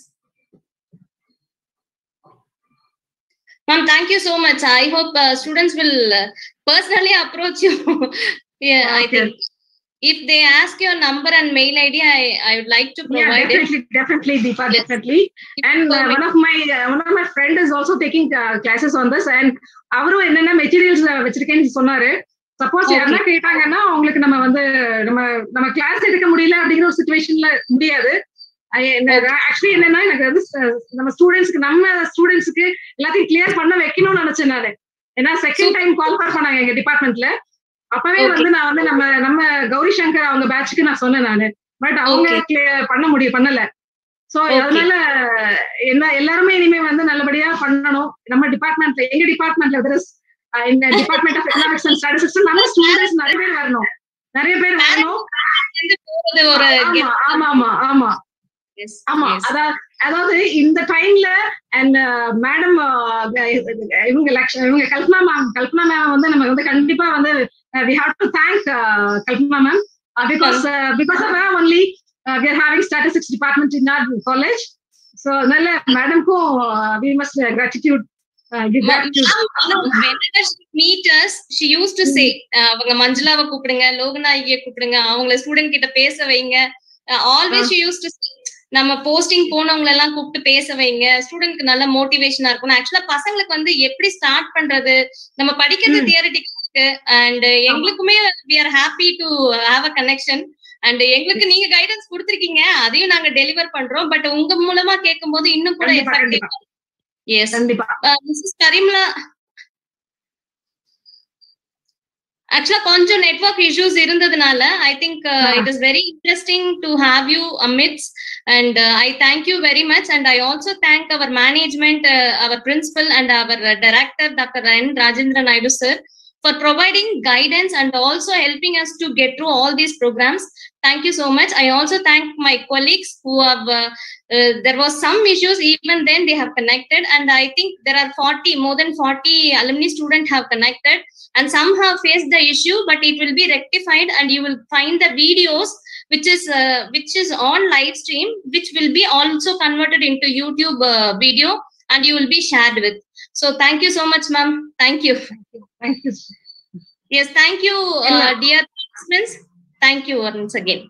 Speaker 4: ma'am thank you so much i hope uh, students will uh, personally approach you yeah i think if they ask your number and mail id i i would like to provide
Speaker 3: yeah, definitely,
Speaker 4: it
Speaker 3: definitely deepa yes. definitely and uh, one of my uh, one of my friend is also taking uh, classes on this and அவரும் என்னென்ன materials வச்சிருக்கேன்னு சொன்னாரு suppose யாருன்னா கேட்டாங்கன்னா அவங்களுக்கு நம்ம வந்து நம்ம நம்ம கிளாஸ் எடுக்க முடியல அப்படிங்கிற ஒரு சுச்சுவேஷன்ல முடியாது ஆக்சுவலி என்னன்னா எனக்கு வந்து நம்ம ஸ்டூடெண்ட்ஸ்க்கு நம்ம ஸ்டூடெண்ட்ஸ்க்கு எல்லாத்தையும் கிளியர் பண்ண வைக்கணும்னு நினைச்சேன் நான் ஏன்னா செகண்ட் டைம் குவாலிஃபை பண்ணாங்க எங்க டிபார்ட்மெண்ட்ல அப்பவே வந்து நான் வந்து நம்ம நம்ம கௌரி சங்கர் அவங்க பேட்சுக்கு நான் சொன்னேன் நானு பட் அவங்க கிளியர் பண்ண முடியும் பண்ணல சோ அதனால என்ன எல்லாருமே இனிமே வந்து நல்லபடியா பண்ணணும் நம்ம டிபார்ட்மெண்ட்ல எங்க டிபார்ட்மெண்ட்ல இந்த department of economics and statistics நம்ம ஸ்டூடெண்ட்ஸ் நிறைய பேர் வரணும் நிறைய பேர் வரணும் ஆமா ஆமா ஆமா ஆமா அதாவது இந்த டைம்ல அண்ட் மேடம் இவங்க இவங்க கல்பனா மேம் கல்பனா மேம் வந்து நம்ம வந்து கண்டிப்பா வந்து we have to thank Kalpana ma'am because because of only we are having statistics department in our college so அதனால மேடம்க்கும் வி மஸ்ட் கிராட்டிடியூட்
Speaker 4: அவங்க மஞ்சுளாவை கூப்பிடுங்க லோகநாயகிய கூப்பிடுங்க அவங்கள ஸ்டூடெண்ட் கிட்ட பேச வைங்க ஆல்வேஸ் யூஸ் டு நம்ம போஸ்டிங் போனவங்க எல்லாம் கூப்பிட்டு பேச வைங்க ஸ்டூடெண்ட்க்கு நல்ல மோட்டிவேஷனா இருக்கும் ஆக்சுவலா பசங்களுக்கு வந்து எப்படி ஸ்டார்ட் பண்றது நம்ம படிக்கிறது தியரிட்டிக்கல் இருக்கு அண்ட் எங்களுக்குமே we are happy to have a connection and எங்களுக்கு நீங்க கைடன்ஸ் கொடுத்துருக்கீங்க அதையும் நாங்க டெலிவர் பண்றோம் பட் உங்க மூலமா கேட்கும் போது இன்னும் கூட எஃபெக்டிவ் எஸ் மிஸ்ஸஸ் கரீம்லா ஆக்சுவலா கொஞ்சம் நெட்வொர்க் இஷ்யூஸ் இருந்ததுனால I think it is very interesting to have you amidst and I thank you very much and I also thank our management our principal and our director doctor N Rajendra Naidu sir for providing guidance and also helping us to get through all these programs. Thank you so much. I also thank my colleagues who have, uh, uh, there was some issues, even then they have connected. And I think there are 40, more than 40 alumni students have connected and some have faced the issue, but it will be rectified and you will find the videos which is uh, which is on live stream, which will be also converted into YouTube uh, video and you will be shared with. So thank you so much, ma'am. Thank you.
Speaker 3: Thank you.
Speaker 4: Yes, thank you, uh, dear participants. Thank you once again.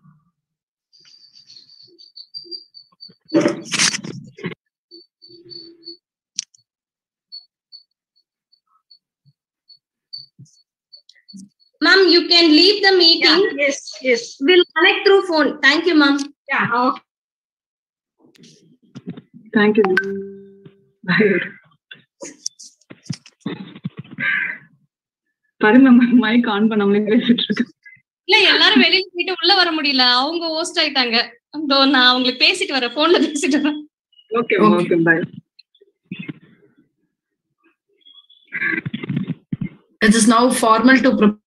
Speaker 4: Ma'am, you can leave the meeting.
Speaker 3: Yeah, yes, yes.
Speaker 4: We'll connect through phone. Thank you, ma'am.
Speaker 3: Yeah, okay.
Speaker 7: Thank you. Bye. பாருங்க mic on பண்ணாமலே பேசிட்டு இருக்கேன்
Speaker 4: இல்ல எல்லாரும் வெளியில போயிட்டு உள்ள வர முடியல அவங்க ஹோஸ்ட் ஆயிட்டாங்க இதோ நான் அவங்களுக்கு பேசிட்டு வரேன் போன்ல பேசிட்டு வரேன்
Speaker 7: okay okay bye
Speaker 1: It is now formal to prepare